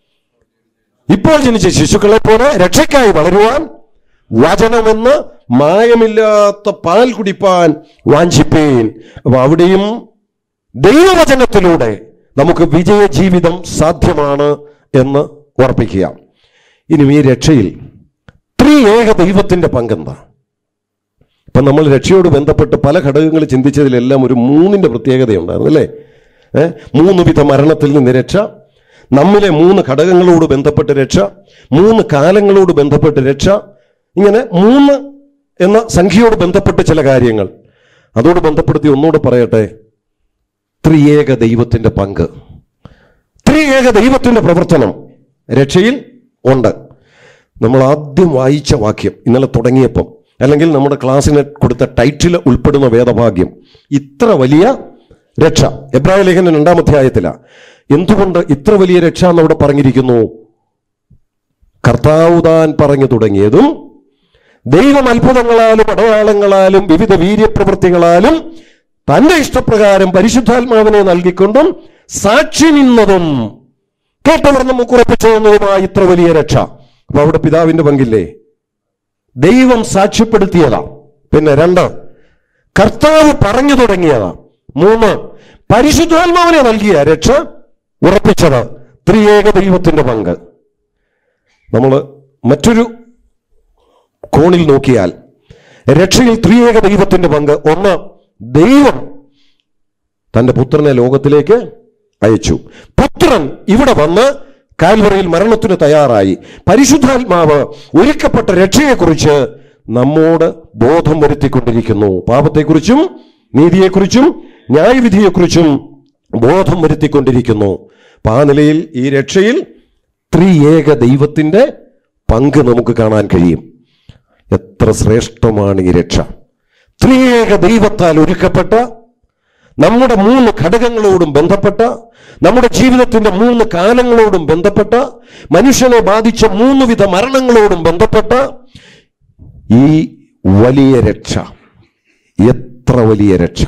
ഇപ്പോൾ ജനിച്ച ശിശുക്കളെ പോലെ രക്ഷയ്ക്കായി വളരുവാൻ വചനമെന്ന് മായമില്ലാത്ത പാൽ കുടിപ്പാൻ വാഞ്ചിപ്പേൻ അപ്പൊ അവിടെയും ദൈവവചനത്തിലൂടെ നമുക്ക് വിജയ ജീവിതം സാധ്യമാണ് എന്ന് ഉറപ്പിക്കുക ഇനി ഈ രക്ഷയിൽ ത്രിയേക ദൈവത്തിന്റെ പങ്കെന്താ ഇപ്പം നമ്മൾ രക്ഷയോട് ബന്ധപ്പെട്ട് പല ഘടകങ്ങൾ ചിന്തിച്ചതിലെല്ലാം ഒരു മൂന്നിന്റെ പ്രത്യേകതയുണ്ടായിരുന്നു അല്ലേ ഏ? മൂന്ന് വിധ മരണത്തിൽ നിന്ന് രക്ഷ നമ്മിലെ മൂന്ന് ഘടകങ്ങളോട് ബന്ധപ്പെട്ട് രക്ഷ മൂന്ന് കാലങ്ങളോട് ബന്ധപ്പെട്ട് രക്ഷ ഇങ്ങനെ മൂന്ന് എന്ന സംഖ്യയോട് ബന്ധപ്പെട്ട് ചില കാര്യങ്ങൾ അതോട് ബന്ധപ്പെടുത്തി ഒന്നുകൂടെ പറയട്ടെ ത്രിയേക ദൈവത്തിന്റെ പങ്ക് ത്രിയേക ദൈവത്തിന്റെ പ്രവർത്തനം രക്ഷയിൽ ഉണ്ട് നമ്മൾ ആദ്യം വായിച്ച വാക്യം ഇന്നലെ തുടങ്ങിയപ്പം അല്ലെങ്കിൽ നമ്മുടെ ക്ലാസ്സിന് കൊടുത്ത ടൈറ്റിൽ ഉൾപ്പെടുന്ന വേദഭാഗ്യം ഇത്ര വലിയ രക്ഷ എബ്രാഹിം ലേഖനം രണ്ടാം അധ്യായത്തില എന്തുകൊണ്ട് ഇത്ര വലിയ രക്ഷ എന്നവിടെ പറഞ്ഞിരിക്കുന്നു കർത്താവ് താൻ പറഞ്ഞു തുടങ്ങിയതും ദൈവം അത്ഭുതങ്ങളാലും അടയാളങ്ങളാലും വിവിധ വീര്യപ്രവൃത്തികളാലും തന്റെ ഇഷ്ടപ്രകാരം പരിശുദ്ധാത്മാവിനെ നൽകിക്കൊണ്ടും സാക്ഷി നിന്നതും കേട്ടവർ നമുക്ക് ഉറപ്പിച്ചു തന്നതുമായ ഇത്ര വലിയ രക്ഷ അപ്പൊ അവിടെ പിതാവിന്റെ പങ്കില്ലേ ദൈവം സാക്ഷ്യപ്പെടുത്തിയതാ പിന്നെ രണ്ട് കർത്താവ് പറഞ്ഞു തുടങ്ങിയതാ മൂന്ന് പരിശുദ്ധാത്മാവിനെ നൽകിയ രക്ഷ ഉറപ്പിച്ചത് ത്രിയേക ദൈവത്തിന്റെ പങ്ക് നമ്മൾ മറ്റൊരു കോണിൽ നോക്കിയാൽ രക്ഷയിൽ ത്രിയേക ദൈവത്തിന്റെ പങ്ക് ഒന്ന് ദൈവം തന്റെ പുത്രനെ ലോകത്തിലേക്ക് അയച്ചു പുത്രൻ ഇവിടെ വന്ന് കാൽവറയിൽ മരണത്തിന് തയ്യാറായി പരിശുദ്ധാത്മാവ് ഒരുക്കപ്പെട്ട രക്ഷയെക്കുറിച്ച് നമ്മോട് ബോധം വരുത്തിക്കൊണ്ടിരിക്കുന്നു പാപത്തെക്കുറിച്ചും നീതിയെക്കുറിച്ചും ന്യായവിധിയെക്കുറിച്ചും ബോധം വരുത്തിക്കൊണ്ടിരിക്കുന്നു അപ്പൊ ആ നിലയിൽ ഈ രക്ഷയിൽ ത്രിയേക ദൈവത്തിന്റെ പങ്ക് നമുക്ക് കാണാൻ കഴിയും എത്ര ശ്രേഷ്ഠമാണ് ഈ രക്ഷ ത്രിയേക ദൈവത്താൽ ഒരുക്കപ്പെട്ട നമ്മുടെ മൂന്ന് ഘടകങ്ങളോടും ബന്ധപ്പെട്ട നമ്മുടെ ജീവിതത്തിന്റെ മൂന്ന് കാലങ്ങളോടും ബന്ധപ്പെട്ട മനുഷ്യനെ ബാധിച്ച മൂന്ന് വിധ മരണങ്ങളോടും ബന്ധപ്പെട്ട ഈ വലിയ രക്ഷ എത്ര വലിയ രക്ഷ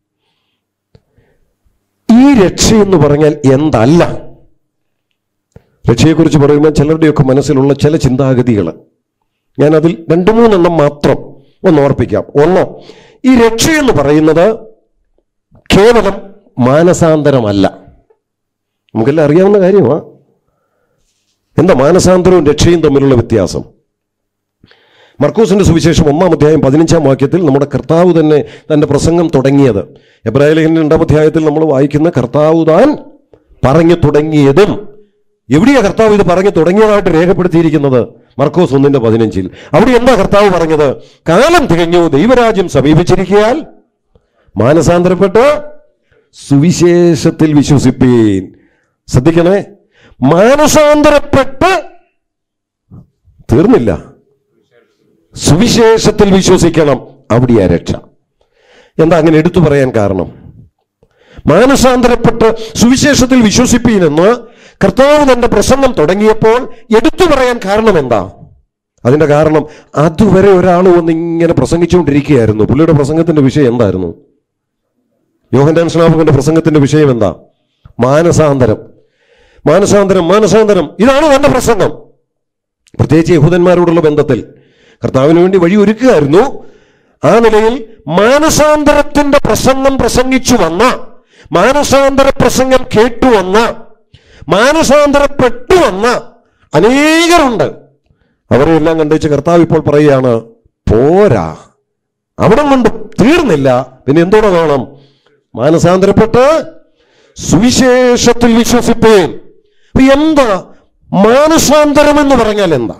ഈ രക്ഷ എന്ന് പറഞ്ഞാൽ എന്തല്ല രക്ഷയെക്കുറിച്ച് പറയുമ്പോൾ ചിലരുടെയൊക്കെ മനസ്സിലുള്ള ചില ചിന്താഗതികൾ ഞാൻ അതിൽ രണ്ടു മൂന്നെണ്ണം മാത്രം ഒന്ന് ഓർപ്പിക്കാം ഒന്ന് ഈ രക്ഷ എന്ന് പറയുന്നത് കേവലം മാനസാന്തരമല്ല നമുക്കെല്ലാം അറിയാവുന്ന കാര്യമാണ് എന്താ മാനസാന്തരവും രക്ഷയും തമ്മിലുള്ള വ്യത്യാസം മർക്കൂസിന്റെ സുവിശേഷം ഒന്നാം അധ്യായം പതിനഞ്ചാം വാക്യത്തിൽ നമ്മുടെ കർത്താവ് തന്നെ തന്റെ പ്രസംഗം തുടങ്ങിയത് എബ്രാഹിലേഖന്റെ രണ്ടാം അധ്യായത്തിൽ നമ്മൾ വായിക്കുന്ന കർത്താവ് താൻ പറഞ്ഞു തുടങ്ങിയതും എവിടെയാ കർത്താവ് ഇത് പറഞ്ഞു തുടങ്ങിയതായിട്ട് രേഖപ്പെടുത്തിയിരിക്കുന്നത് മർക്കോസ് ഒന്നിന്റെ പതിനഞ്ചിൽ അവിടെ എന്താ കർത്താവ് പറഞ്ഞത് കാലം തികഞ്ഞു ദൈവരാജ്യം സമീപിച്ചിരിക്കയാൽ മാനസാന്തരപ്പെട്ട് സുവിശേഷത്തിൽ വിശ്വസിപ്പീൻ ശ്രദ്ധിക്കണേ മാനസാന്തരപ്പെട്ട് തീർന്നില്ല സുവിശേഷത്തിൽ വിശ്വസിക്കണം അവിടെയാ രക്ഷ എന്താ അങ്ങനെ എടുത്തു പറയാൻ കാരണം മാനസാന്തരപ്പെട്ട് സുവിശേഷത്തിൽ വിശ്വസിപ്പീനെന്ന് കർത്താവ് തന്റെ പ്രസംഗം തുടങ്ങിയപ്പോൾ എടുത്തു പറയാൻ കാരണം എന്താ അതിന്റെ കാരണം അതുവരെ ഒരാൾ വന്ന് ഇങ്ങനെ പ്രസംഗിച്ചുകൊണ്ടിരിക്കുകയായിരുന്നു പുള്ളിയുടെ പ്രസംഗത്തിന്റെ വിഷയം എന്തായിരുന്നു യോഹൻഡാൻ സ്നാപകന്റെ പ്രസംഗത്തിന്റെ വിഷയം എന്താ മാനസാന്തരം മാനസാന്തരം മാനസാന്തരം ഇതാണ് തന്റെ പ്രസംഗം പ്രത്യേകിച്ച് യഹൂദന്മാരോടുള്ള ബന്ധത്തിൽ കർത്താവിന് വേണ്ടി വഴി ഒരുക്കുകയായിരുന്നു ആ നിലയിൽ മാനസാന്തരത്തിന്റെ പ്രസംഗം പ്രസംഗിച്ചു വന്ന മാനസാന്തര പ്രസംഗം കേട്ടു വന്ന മാനസാന്തരപ്പെട്ടു വന്ന അനേകരുണ്ട് അവരെല്ലാം കണ്ടുവച്ച് കർത്താവ് ഇപ്പോൾ പറയുകയാണ് പോരാ അവിടെ കൊണ്ട് തീർന്നില്ല പിന്നെ എന്തോടെ വേണം മാനസാന്തരപ്പെട്ട് സുവിശേഷത്തിൽ വിശ്വസിപ്പേൻ അപ്പൊ എന്താ മാനസാന്തരം എന്ന് പറഞ്ഞാൽ എന്താ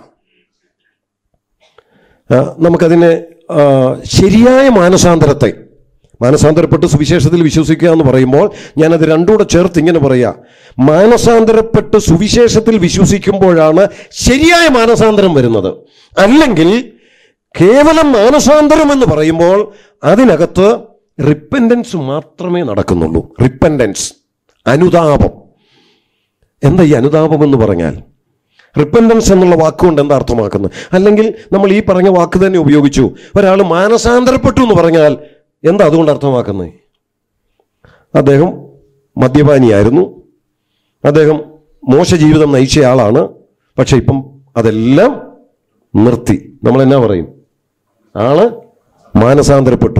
ആ, നമുക്കതിനെ ആ, ശരിയായ മാനസാന്തരത്തെ മാനസാന്തരപ്പെട്ട് സുവിശേഷത്തിൽ വിശ്വസിക്കുക എന്ന് പറയുമ്പോൾ ഞാനത് രണ്ടുകൂടെ ചേർത്ത് ഇങ്ങനെ പറയാ മാനസാന്തരപ്പെട്ട് സുവിശേഷത്തിൽ വിശ്വസിക്കുമ്പോഴാണ് ശരിയായ മാനസാന്തരം വരുന്നത് അല്ലെങ്കിൽ കേവലം മാനസാന്തരം എന്ന് പറയുമ്പോൾ അതിനകത്ത് റിപ്പൻഡൻസ് മാത്രമേ നടക്കുന്നുള്ളൂ റിപ്പൻഡൻസ് അനുതാപം എന്താ ഈ അനുതാപം എന്ന് പറഞ്ഞാൽ റിപ്പൻഡൻസ് എന്നുള്ള വാക്കുകൊണ്ട് എന്താ അർത്ഥമാക്കുന്നത് അല്ലെങ്കിൽ നമ്മൾ ഈ പറഞ്ഞ വാക്ക് തന്നെ ഉപയോഗിച്ചു ഒരാൾ മാനസാന്തരപ്പെട്ടു എന്ന് പറഞ്ഞാൽ എന്താ അതുകൊണ്ട് അർത്ഥമാക്കുന്നത് അദ്ദേഹം മദ്യപാനിയായിരുന്നു അദ്ദേഹം മോശ ജീവിതം നയിച്ച ആളാണ് പക്ഷെ ഇപ്പം അതെല്ലാം നിർത്തി നമ്മൾ എന്നാ പറയും ആള് മാനസാന്തരപ്പെട്ടു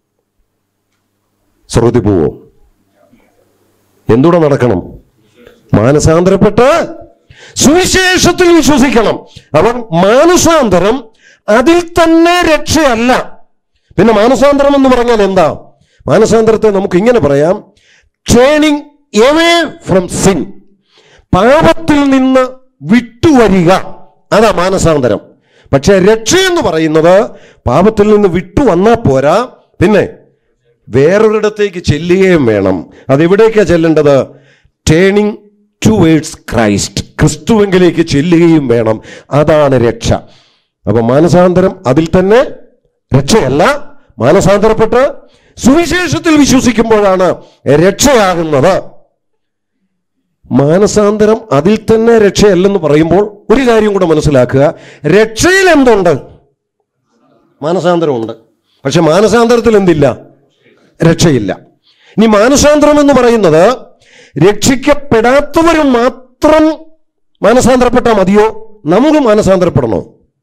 സ്രോതി പോവോ എന്തുകൂടെ നടക്കണം മാനസാന്തരപ്പെട്ട് സുവിശേഷത്തിൽ വിശ്വസിക്കണം അവൻ മാനസാന്തരം അതിൽ തന്നെ രക്ഷയല്ല പിന്നെ മാനസാന്തരം എന്ന് പറഞ്ഞാൽ എന്താ മാനസാന്തരത്തെ നമുക്ക് ഇങ്ങനെ പറയാം ട്രെയിനിങ് എവേ ഫ്രം സിൻ പാപത്തിൽ നിന്ന് വിട്ടുവരിക അതാ മാനസാന്തരം പക്ഷെ രക്ഷ എന്ന് പറയുന്നത് പാപത്തിൽ നിന്ന് വിട്ടു വന്നാൽ പോരാ പിന്നെ വേറൊരിടത്തേക്ക് ചെല്ലുകയും വേണം അതെവിടേക്കാണ് ചെല്ലേണ്ടത് ടേണിംഗ് ടുവേഡ്സ് ക്രൈസ്റ്റ് ക്രിസ്തുവെങ്കിലേക്ക് ചെല്ലുകയും വേണം അതാണ് രക്ഷ അപ്പൊ മാനസാന്തരം അതിൽ തന്നെ രക്ഷയല്ല മാനസാന്തരപ്പെട്ട് സുവിശേഷത്തിൽ വിശ്വസിക്കുമ്പോഴാണ് രക്ഷയാകുന്നത് മാനസാന്തരം അതിൽ തന്നെ രക്ഷയല്ലെന്ന് പറയുമ്പോൾ ഒരു കാര്യം കൂടെ മനസ്സിലാക്കുക രക്ഷയിൽ എന്തുണ്ട് മാനസാന്തരമുണ്ട് പക്ഷെ മാനസാന്തരത്തിൽ എന്തില്ല രക്ഷയില്ല ഇനി മാനസാന്തരം എന്ന് പറയുന്നത് രക്ഷിക്കപ്പെടാത്തവരും മാത്രം മാനസാന്തരപ്പെട്ടാൽ മതിയോ നമുക്ക് മാനസാന്തരപ്പെടണോ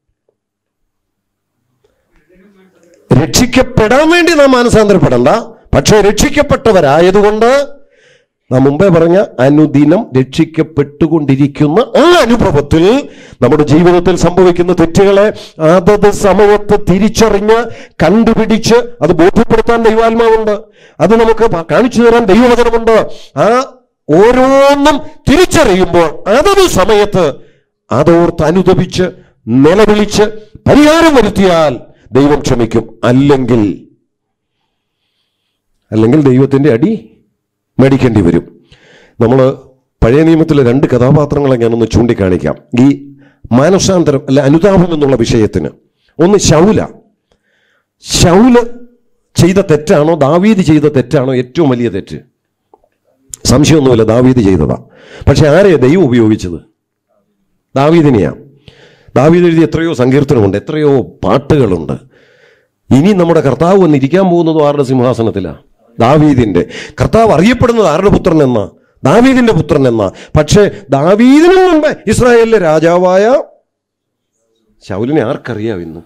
രക്ഷിക്കപ്പെടാൻ വേണ്ടി നാം മാനസാന്തരപ്പെടണ്ട പക്ഷെ രക്ഷിക്കപ്പെട്ടവരായതുകൊണ്ട് നാം മുമ്പേ പറഞ്ഞ അനുദിനം രക്ഷിക്കപ്പെട്ടുകൊണ്ടിരിക്കുന്ന ആ അനുഭവത്തിൽ നമ്മുടെ ജീവിതത്തിൽ സംഭവിക്കുന്ന തെറ്റുകളെ അതത് സമയത്ത് തിരിച്ചറിഞ്ഞ് കണ്ടുപിടിച്ച് അത് ബോധ്യപ്പെടുത്താൻ ദൈവാത്മാവുണ്ട് അത് നമുക്ക് പ- കാണിച്ചു തരാൻ ദൈവവചനമുണ്ട് ആ ഓരോന്നും തിരിച്ചറിയുമ്പോൾ അതത് സമയത്ത് അതോർത്ത് അനുദപിച്ച് നിലവിളിച്ച് പരിഹാരം വരുത്തിയാൽ ദൈവം ക്ഷമിക്കും അല്ലെങ്കിൽ അല്ലെങ്കിൽ ദൈവത്തിന്റെ അടി മേടിക്കേണ്ടി വരും നമ്മൾ പഴയ നിയമത്തിലെ രണ്ട് കഥാപാത്രങ്ങളെ ഞാനൊന്ന് ചൂണ്ടിക്കാണിക്കാം ഈ മാനസാന്തരം അല്ല അനുതാപം എന്നുള്ള വിഷയത്തിന് ഒന്ന് ശൗല ശൗല് ചെയ്ത തെറ്റാണോ ദാവീദ് ചെയ്ത തെറ്റാണോ ഏറ്റവും വലിയ തെറ്റ് സംശയമൊന്നുമില്ല ദാവീദ് ചെയ്തതാ പക്ഷെ ആരെയാ ദൈവം ഉപയോഗിച്ചത് ദാവീദിനെയാ ദാവീദ് എഴുതി എത്രയോ സങ്കീർത്തനമുണ്ട് എത്രയോ പാട്ടുകളുണ്ട് ഇനി നമ്മുടെ കർത്താവ് വന്ന് ഇരിക്കാൻ പോകുന്നത് ആരുടെ സിംഹാസനത്തിലാ ദാവീദിന്റെ കർത്താവ് അറിയപ്പെടുന്നത് ആരുടെ പുത്രൻ എന്ന ദാവീദിന്റെ പുത്രൻ എന്ന പക്ഷേ ദാവീദിന് മുമ്പ് ഇസ്രായേലിലെ രാജാവായ ശൗലിനെ ആർക്കറിയാം ഇന്ന്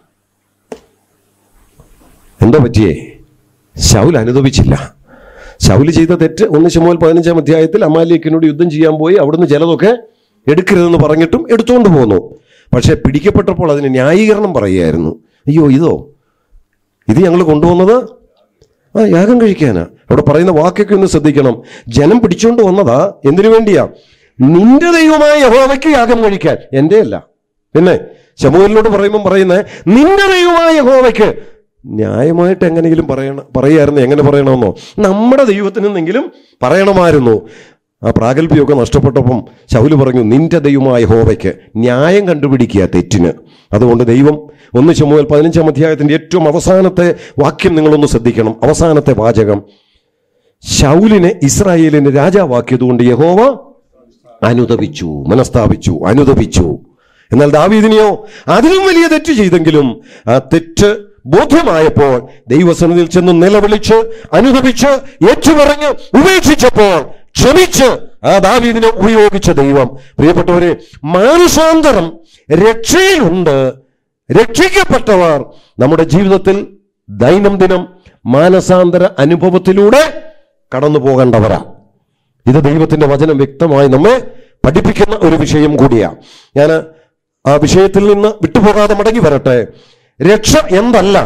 എന്താ പറ്റിയേ ശൗൽ അനുദപിച്ചില്ല ശൗല് ചെയ്ത തെറ്റ് ഒന്ന് ശമുവൽ പതിനഞ്ചാം അധ്യായത്തിൽ അമാലിയക്കിനോട് യുദ്ധം ചെയ്യാൻ പോയി അവിടുന്ന് ചിലതൊക്കെ എടുക്കരുതെന്ന് പറഞ്ഞിട്ടും എടുത്തുകൊണ്ട് പോന്നു പക്ഷെ പിടിക്കപ്പെട്ടപ്പോൾ അതിന് ന്യായീകരണം പറയുകയായിരുന്നു അയ്യോ ഇതോ ഇത് ഞങ്ങൾ കൊണ്ടുവന്നത് ആ യാഗം കഴിക്കാനാ അവിടെ പറയുന്ന വാക്കൊക്കെ ഒന്ന് ശ്രദ്ധിക്കണം ജനം പിടിച്ചുകൊണ്ട് വന്നതാ എന്തിനു വേണ്ടിയാ നിന്റെ ദൈവമായ യഹോവയ്ക്ക് യാഗം കഴിക്കാൻ എൻ്റെ അല്ല പിന്നെ ശമൂലിനോട് പറയുമ്പോൾ പറയുന്നത് നിന്റെ ദൈവമായ യഹോവയ്ക്ക് ന്യായമായിട്ട് എങ്ങനെയെങ്കിലും പറയണം പറയായിരുന്നു എങ്ങനെ പറയണമെന്നോ നമ്മുടെ ദൈവത്തിൽ നിന്നെങ്കിലും പറയണമായിരുന്നു ആ പ്രാഗൽഭ്യമൊക്കെ നഷ്ടപ്പെട്ടപ്പം ശൗല് പറഞ്ഞു നിന്റെ ദൈവമായ ഹോവയ്ക്ക് ന്യായം കണ്ടുപിടിക്കുക തെറ്റിന് അതുകൊണ്ട് ദൈവം ഒന്ന് ചുമൽ പതിനഞ്ചാം അധ്യായത്തിന്റെ ഏറ്റവും അവസാനത്തെ വാക്യം നിങ്ങളൊന്ന് ശ്രദ്ധിക്കണം അവസാനത്തെ വാചകം ശൗലിനെ ഇസ്രായേലിന് രാജാവാക്കിയതുകൊണ്ട് യഹോവ അനുദപിച്ചു മനസ്താപിച്ചു അനുദപിച്ചു എന്നാൽ ദാവീദിനെയോ അതിലും വലിയ തെറ്റ് ചെയ്തെങ്കിലും ആ തെറ്റ് ബോധ്യമായപ്പോൾ ദൈവസന്നിധിയിൽ ചെന്ന് നിലവിളിച്ച് അനുഭവിച്ച് ഏറ്റുപറഞ്ഞ് ഉപേക്ഷിച്ചപ്പോൾ ക്ഷമിച്ച് ആ ദാവീദിനെ ഉപയോഗിച്ച ദൈവം പ്രിയപ്പെട്ടവരെ മാനസാന്തരം രക്ഷയിലുണ്ട് രക്ഷിക്കപ്പെട്ടവർ നമ്മുടെ ജീവിതത്തിൽ ദൈനംദിനം മാനസാന്തര അനുഭവത്തിലൂടെ കടന്നു പോകേണ്ടവരാ ഇത് ദൈവത്തിന്റെ വചനം വ്യക്തമായി നമ്മെ പഠിപ്പിക്കുന്ന ഒരു വിഷയം കൂടിയാണ് ഞാൻ ആ വിഷയത്തിൽ നിന്ന് വിട്ടുപോകാതെ മടങ്ങി വരട്ടെ രക്ഷ എന്തല്ല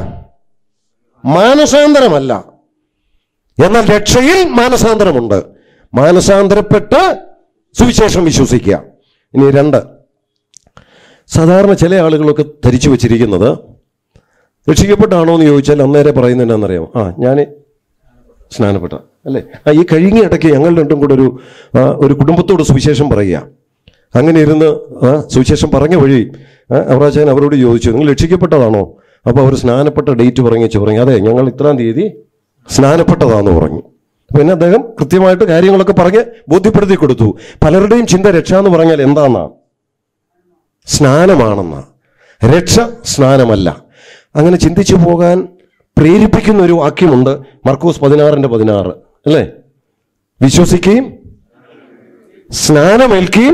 മാനസാന്തരമല്ല എന്നാൽ രക്ഷയിൽ മാനസാന്തരമുണ്ട് മാനസാന്തരപ്പെട്ട് സുവിശേഷം വിശ്വസിക്കുക ഇനി രണ്ട് സാധാരണ ചില ആളുകളൊക്കെ ധരിച്ചു വെച്ചിരിക്കുന്നത് രക്ഷിക്കപ്പെട്ടാണോ എന്ന് ചോദിച്ചാൽ അന്നേരെ പറയുന്നത് എന്നാണെന്നറിയാമോ ആ ഞാൻ സ്നാനപ്പെട്ട അല്ലേ ആ ഈ കഴിഞ്ഞ ഇടയ്ക്ക് ഞങ്ങൾ രണ്ടും കൂടെ ഒരു ആ, ഒരു കുടുംബത്തോട് സുവിശേഷം പറയുക അങ്ങനെ ഇരുന്ന് ആ, സുവിശേഷം പറഞ്ഞ വഴി അവറാച്ചാൻ അവരോട് ചോദിച്ചു നിങ്ങൾ രക്ഷിക്കപ്പെട്ടതാണോ അപ്പോൾ അവർ സ്നാനപ്പെട്ട ഡേറ്റ് പറഞ്ഞു വെച്ച് പറഞ്ഞു അതെ ഞങ്ങൾ ഇത്രാം തീയതി സ്നാനപ്പെട്ടതാന്ന് പറഞ്ഞു പിന്നെ അദ്ദേഹം കൃത്യമായിട്ട് കാര്യങ്ങളൊക്കെ പറഞ്ഞ് ബോധ്യപ്പെടുത്തി കൊടുത്തു പലരുടെയും ചിന്ത രക്ഷ എന്ന് പറഞ്ഞാൽ എന്താന്നാ സ്നാനമാണെന്ന രക്ഷ സ്നാനമല്ല അങ്ങനെ ചിന്തിച്ചു പോകാൻ പ്രേരിപ്പിക്കുന്ന ഒരു വാക്യമുണ്ട് മർക്കോസ് പതിനാറിന്റെ പതിനാറ് അല്ലേ വിശ്വസിക്കുകയും സ്നാനമേൽക്കുകയും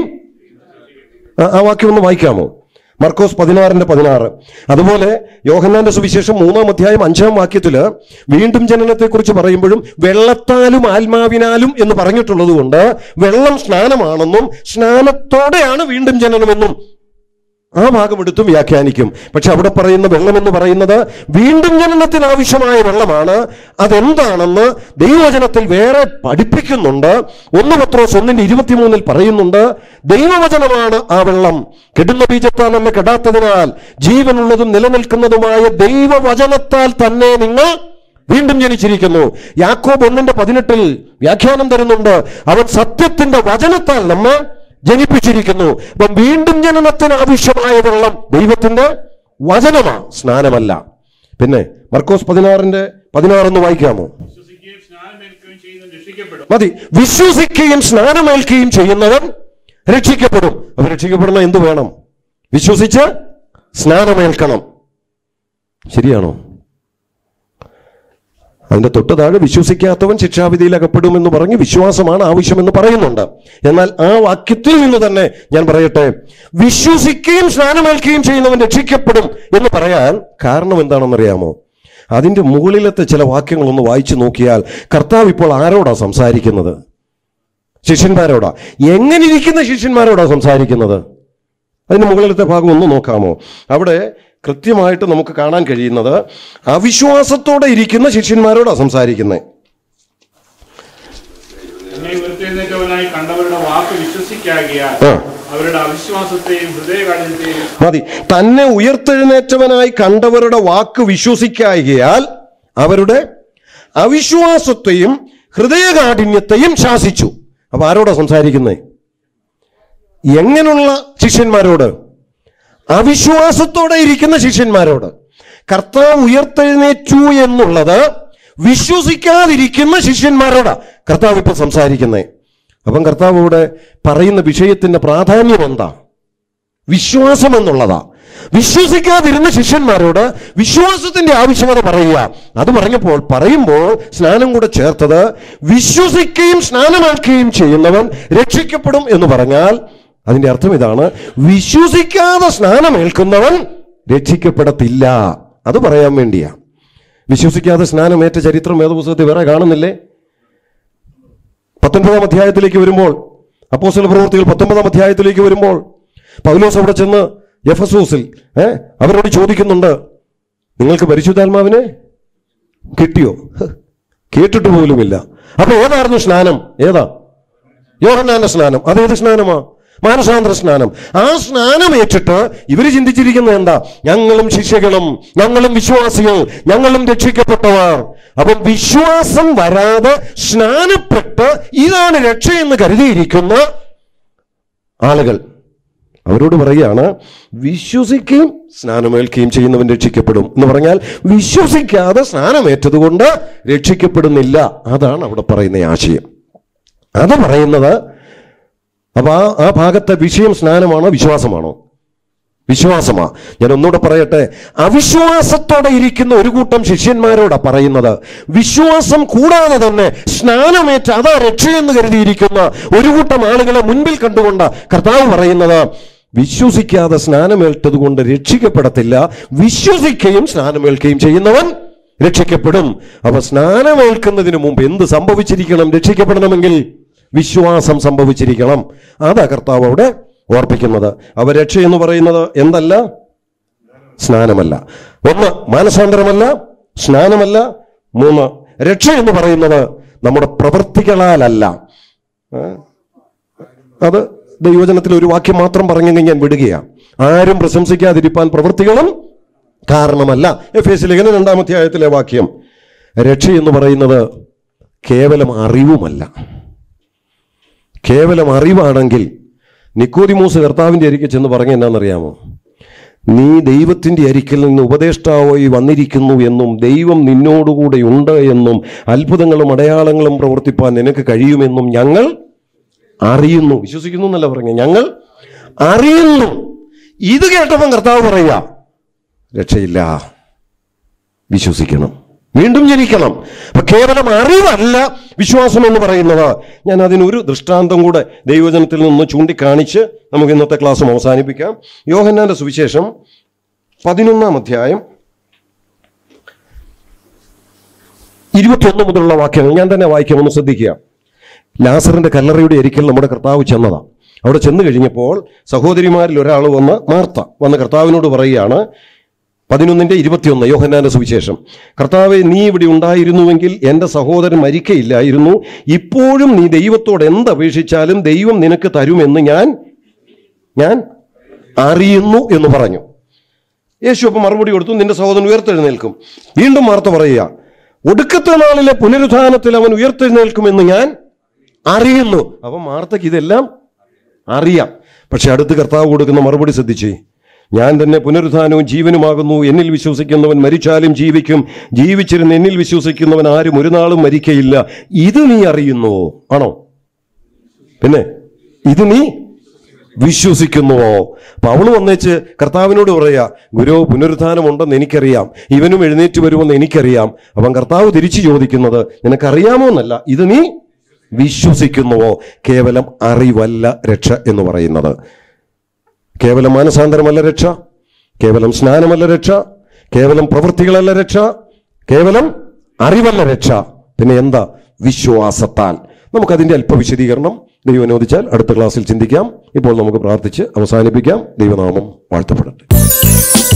ആ- ആ വാക്യം ഒന്ന് വായിക്കാമോ മർക്കോസ് പതിനാറിന്റെ പതിനാറ് അതുപോലെ യോഹന്നാന്റെ സുവിശേഷം മൂന്നാം അധ്യായം അഞ്ചാം വാക്യത്തില് വീണ്ടും ജനനത്തെക്കുറിച്ച് പറയുമ്പോഴും വെള്ളത്താലും ആത്മാവിനാലും എന്ന് പറഞ്ഞിട്ടുള്ളത് കൊണ്ട് വെള്ളം സ്നാനമാണെന്നും സ്നാനത്തോടെയാണ് വീണ്ടും ജനനമെന്നും ആ ഭാഗം എടുത്തും വ്യാഖ്യാനിക്കും പക്ഷെ അവിടെ പറയുന്ന വെള്ളം എന്ന് പറയുന്നത് വീണ്ടും ജനനത്തിന് ആവശ്യമായ വെള്ളമാണ് അതെന്താണെന്ന് ദൈവവചനത്തിൽ വേറെ പഠിപ്പിക്കുന്നുണ്ട് ഒന്ന് പത്രോസ് ഒന്നിന്റെ ഇരുപത്തിമൂന്നിൽ പറയുന്നുണ്ട് ദൈവവചനമാണ് ആ വെള്ളം കെടുന്ന ബീജത്താൽ നമ്മെ കെടാത്തതിനാൽ ജീവനുള്ളതും നിലനിൽക്കുന്നതുമായ ദൈവവചനത്താൽ തന്നെ നിങ്ങൾ വീണ്ടും ജനിച്ചിരിക്കുന്നു യാക്കോബ് ഒന്നിന്റെ പതിനെട്ടിൽ വ്യാഖ്യാനം തരുന്നുണ്ട് അവൻ സത്യത്തിന്റെ വചനത്താൽ നമ്മെ ജനിപ്പിച്ചിരിക്കുന്നു അപ്പം വീണ്ടും ജനനത്തിന് ആവശ്യമായ വെള്ളം ദൈവത്തിന്റെ വചനമാണ് സ്നാനമല്ല പിന്നെ മർക്കോസ് പതിനാറിന്റെ പതിനാറൊന്ന് വായിക്കാമോ വിശ്വസിക്കുകയും സ്നാനമേൽക്കുകയും ചെയ്യുന്ന രക്ഷിക്കപ്പെടും മതി വിശ്വസിക്കുകയും സ്നാനമേൽക്കുകയും ചെയ്യുന്നവൻ രക്ഷിക്കപ്പെടും അപ്പൊ രക്ഷിക്കപ്പെടുന്ന എന്ത് വേണം വിശ്വസിച്ച് സ്നാനമേൽക്കണം ശരിയാണോ അതിന്റെ തൊട്ട് താഴെ വിശ്വസിക്കാത്തവൻ ശിക്ഷാവിധിയിൽ അകപ്പെടുമെന്ന് പറഞ്ഞ് വിശ്വാസമാണ് ആവശ്യമെന്ന് പറയുന്നുണ്ട് എന്നാൽ ആ വാക്യത്തിൽ നിന്ന് തന്നെ ഞാൻ പറയട്ടെ വിശ്വസിക്കുകയും സ്നാനമേൽക്കുകയും ചെയ്യുന്നവൻ രക്ഷിക്കപ്പെടും എന്ന് പറയാൻ കാരണം എന്താണെന്നറിയാമോ അതിന്റെ മുകളിലത്തെ ചില വാക്യങ്ങളൊന്ന് വായിച്ചു നോക്കിയാൽ കർത്താവ് ഇപ്പോൾ ആരോടാ സംസാരിക്കുന്നത് ശിഷ്യന്മാരോടാ എങ്ങനെ ഇരിക്കുന്ന ശിഷ്യന്മാരോടാ സംസാരിക്കുന്നത് അതിന് മുകളിലത്തെ ഭാഗം ഒന്ന് നോക്കാമോ അവിടെ കൃത്യമായിട്ട് നമുക്ക് കാണാൻ കഴിയുന്നത് അവിശ്വാസത്തോടെ ഇരിക്കുന്ന ശിഷ്യന്മാരോടാ സംസാരിക്കുന്നത് എന്നെ ഉയർത്തെഴുന്നേറ്റവനായി കണ്ടവരുടെ വാക്ക് വിശ്വസിക്കാകിയാൽ ആ. അവരുടെ അവിശ്വാസത്തെയും ഹൃദയകാഠിന്യത്തെയും മതി തന്നെ ഉയർത്തെഴുന്നേറ്റവനായി കണ്ടവരുടെ വാക്ക് വിശ്വസിക്കായികയാൽ അവരുടെ അവിശ്വാസത്തെയും ഹൃദയകാഠിന്യത്തെയും ശാസിച്ചു അപ്പൊ ആരോടാ സംസാരിക്കുന്നത് എങ്ങനെയുള്ള ശിഷ്യന്മാരോട് അവിശ്വാസത്തോടെ ഇരിക്കുന്ന ശിഷ്യന്മാരോട് കർത്താവ് ഉയർത്തെഴുന്നേറ്റു എന്നുള്ളത് വിശ്വസിക്കാതിരിക്കുന്ന ശിഷ്യന്മാരോടാ കർത്താവ് ഇപ്പൊ സംസാരിക്കുന്നത് അപ്പം കർത്താവ് ഇവിടെ പറയുന്ന വിഷയത്തിന്റെ പ്രാധാന്യം എന്താ വിശ്വാസം എന്നുള്ളതാ വിശ്വസിക്കാതിരുന്ന ശിഷ്യന്മാരോട് വിശ്വാസത്തിന്റെ ആവശ്യകത പറയുക അത് പറഞ്ഞപ്പോൾ പറയുമ്പോൾ സ്നാനം കൂടെ ചേർത്തത് വിശ്വസിക്കുകയും സ്നാനമാക്കുകയും ചെയ്യുന്നവൻ രക്ഷിക്കപ്പെടും എന്ന് പറഞ്ഞാൽ അതിന്റെ അർത്ഥം ഇതാണ് വിശ്വസിക്കാതെ സ്നാനമേൽക്കുന്നവൻ രക്ഷിക്കപ്പെടത്തില്ല അത് പറയാൻ വേണ്ടിയാ വിശ്വസിക്കാതെ സ്നാനമേറ്റ ചരിത്രം വേദപുസ്തകത്തിൽ വേറെ കാണുന്നില്ലേ പത്തൊൻപതാം അധ്യായത്തിലേക്ക് വരുമ്പോൾ അപ്പോസ്തല പ്രവൃത്തികൾ പത്തൊമ്പതാം അധ്യായത്തിലേക്ക് വരുമ്പോൾ പൗലോസ് അവിടെ ചെന്ന് എഫസൂസിൽ ഏ അവരോട് ചോദിക്കുന്നുണ്ട് നിങ്ങൾക്ക് പരിശുദ്ധാത്മാവിനെ കിട്ടിയോ ഹ്, കേട്ടിട്ട് പോലുമില്ല അപ്പൊ ഏതായിരുന്നു സ്നാനം ഏതാ യോഹന്നാന്റെ സ്നാനം അതേത് സ്നാനമാ മാനസാന്തര സ്നാനം ആ സ്നാനം ഏറ്റിട്ട് ഇവര് ചിന്തിച്ചിരിക്കുന്നത് എന്താ ഞങ്ങളും ശിഷ്യകളും ഞങ്ങളും വിശ്വാസികൾ ഞങ്ങളും രക്ഷിക്കപ്പെട്ടവർ അപ്പം വിശ്വാസം വരാതെ സ്നാനപ്പെട്ട് ഇതാണ് രക്ഷയെന്ന് കരുതിയിരിക്കുന്ന ആളുകൾ അവരോട് പറയുകയാണ് വിശ്വസിക്കുകയും സ്നാനമേൽക്കുകയും ചെയ്യുന്നവൻ രക്ഷിക്കപ്പെടും എന്ന് പറഞ്ഞാൽ വിശ്വസിക്കാതെ സ്നാനമേറ്റതുകൊണ്ട് രക്ഷിക്കപ്പെടുന്നില്ല അതാണ് അവിടെ പറയുന്ന ആശയം അത് പറയുന്നത് അപ്പൊ ആ ആ ഭാഗത്തെ വിഷയം സ്നാനമാണോ വിശ്വാസമാണോ വിശ്വാസമാ ഞാൻ ഒന്നുകൂടെ പറയട്ടെ അവിശ്വാസത്തോടെ ഇരിക്കുന്ന ഒരു കൂട്ടം ശിഷ്യന്മാരോടാ പറയുന്നത് വിശ്വാസം കൂടാതെ തന്നെ സ്നാനമേറ്റ് അതാ രക്ഷയെന്ന് കരുതിയിരിക്കുന്ന ഒരു കൂട്ടം ആളുകളെ മുൻപിൽ കണ്ടുകൊണ്ട് കർത്താവ് പറയുന്നത് വിശ്വസിക്കാതെ സ്നാനമേൽറ്റത് കൊണ്ട് രക്ഷിക്കപ്പെടത്തില്ല വിശ്വസിക്കുകയും സ്നാനമേൽക്കുകയും ചെയ്യുന്നവൻ രക്ഷിക്കപ്പെടും അപ്പൊ സ്നാനമേൽക്കുന്നതിന് മുമ്പ് എന്ത് സംഭവിച്ചിരിക്കണം രക്ഷിക്കപ്പെടണമെങ്കിൽ വിശ്വാസം സംഭവിച്ചിരിക്കണം അതാ കർത്താവ് അവിടെ ഓർപ്പിക്കുന്നത് അവ രക്ഷ എന്ന് പറയുന്നത് എന്തല്ല സ്നാനമല്ല ഒന്ന് മാനസാന്തരമല്ല സ്നാനമല്ല മൂന്ന് രക്ഷ എന്ന് പറയുന്നത് നമ്മുടെ പ്രവൃത്തികളാലല്ല ഏ? അത് ദൈവജനത്തിൽ ഒരു വാക്യം മാത്രം പറഞ്ഞെങ്കിൽ ഞാൻ വിടുകയാണ് ആരും പ്രശംസിക്കാതിരിപ്പാൻ പ്രവൃത്തികളും കാരണമല്ല എഫ് എസ് ലേഖന രണ്ടാമധ്യായത്തിലെ വാക്യം രക്ഷ എന്ന് പറയുന്നത് കേവലം അറിവുമല്ല കേവലം അറിവാണെങ്കിൽ നിക്കോദിമൂസ് കർത്താവിൻ്റെ അരികെ ചെന്ന് പറഞ്ഞ എന്നാണെന്നറിയാമോ നീ ദൈവത്തിൻ്റെ അരിക്കിൽ നിന്ന് ഉപദേഷ്ടാവായി വന്നിരിക്കുന്നു എന്നും ദൈവം നിന്നോടുകൂടെ ഉണ്ട് എന്നും അത്ഭുതങ്ങളും അടയാളങ്ങളും പ്രവർത്തിപ്പാൻ നിനക്ക് കഴിയുമെന്നും ഞങ്ങൾ അറിയുന്നു വിശ്വസിക്കുന്നു എന്നല്ല പറഞ്ഞ ഞങ്ങൾ അറിയുന്നു ഇത് കേട്ടപ്പം കർത്താവ് പറയുക രക്ഷയില്ല വിശ്വസിക്കണം വീണ്ടും ജനിക്കണം അപ്പൊ കേവലം അറിവല്ല വിശ്വാസം എന്ന് പറയുന്നത് ഞാൻ അതിനൊരു ദൃഷ്ടാന്തം കൂടെ ദൈവജനത്തിൽ നിന്ന് ചൂണ്ടിക്കാണിച്ച് നമുക്ക് ഇന്നത്തെ ക്ലാസ് അവസാനിപ്പിക്കാം യോഹന്നാന്റെ സുവിശേഷം പതിനൊന്നാം അധ്യായം ഇരുപത്തിയൊന്ന് മുതലുള്ള വാക്യങ്ങൾ ഞാൻ തന്നെ വായിക്കാം ഒന്ന് ശ്രദ്ധിക്കുക ലാസറിന്റെ കല്ലറയുടെ അരിക്കൽ നമ്മുടെ കർത്താവ് ചെന്നതാ അവിടെ ചെന്ന് കഴിഞ്ഞപ്പോൾ സഹോദരിമാരിൽ ഒരാൾ വന്ന് മാർത്ത വന്ന് കർത്താവിനോട് പറയുകയാണ് പതിനൊന്നിന്റെ ഇരുപത്തിയൊന്ന് യോഹന്നാന്റെ സുവിശേഷം കർത്താവെ നീ ഇവിടെ ഉണ്ടായിരുന്നുവെങ്കിൽ എൻ്റെ സഹോദരൻ മരിക്കയില്ലായിരുന്നു ഇപ്പോഴും നീ ദൈവത്തോട് എന്തപേക്ഷിച്ചാലും ദൈവം നിനക്ക് തരുമെന്ന് ഞാൻ ഞാൻ അറിയുന്നു എന്ന് പറഞ്ഞു യേശു അപ്പം മറുപടി കൊടുത്തു നിന്റെ സഹോദരൻ ഉയർത്തെഴുന്നേൽക്കും വീണ്ടും വാർത്ത പറയുക ഒടുക്കത്തെ നാളിലെ പുനരുത്ഥാനത്തിൽ അവൻ ഉയർത്തെഴുന്നേൽക്കുമെന്ന് ഞാൻ അറിയുന്നു അപ്പം മാർത്തക്ക് ഇതെല്ലാം അറിയാം പക്ഷെ അടുത്ത് കർത്താവ് കൊടുക്കുന്ന മറുപടി ശ്രദ്ധിച്ചേ ഞാൻ തന്നെ പുനരുത്ഥാനവും ജീവനുമാകുന്നു എന്നിൽ വിശ്വസിക്കുന്നവൻ മരിച്ചാലും ജീവിക്കും ജീവിച്ചിരുന്ന് എന്നിൽ വിശ്വസിക്കുന്നവൻ ആരും ഒരു നാളും മരിക്കയില്ല ഇത് നീ അറിയുന്നുവോ ആണോ പിന്നെ ഇത് നീ വിശ്വസിക്കുന്നുവോ അപ്പൊ അവള് വന്നേച്ച് കർത്താവിനോട് പറയാ ഗുരു പുനരുത്ഥാനമുണ്ടെന്ന് എനിക്കറിയാം ഇവനും എഴുന്നേറ്റ് വരുമെന്ന് എനിക്കറിയാം അവൻ കർത്താവ് തിരിച്ചു ചോദിക്കുന്നത് നിനക്കറിയാമോ എന്നല്ല ഇത് നീ വിശ്വസിക്കുന്നുവോ കേവലം അറിവല്ല രക്ഷ എന്ന് പറയുന്നത് കേവലം മാനസാന്തരമല്ല രക്ഷ കേവലം സ്നാനമല്ല രക്ഷ കേവലം പ്രവൃത്തികളല്ല രക്ഷ കേവലം അറിവല്ല രക്ഷ പിന്നെ എന്താ വിശ്വാസത്താൽ നമുക്കതിന്റെ അല്പ വിശദീകരണം ദൈവം അനുവദിച്ചാൽ അടുത്ത ക്ലാസ്സിൽ ചിന്തിക്കാം ഇപ്പോൾ നമുക്ക് പ്രാർത്ഥിച്ച് അവസാനിപ്പിക്കാം ദൈവനാമം വാഴ്ത്തപ്പെടട്ടെ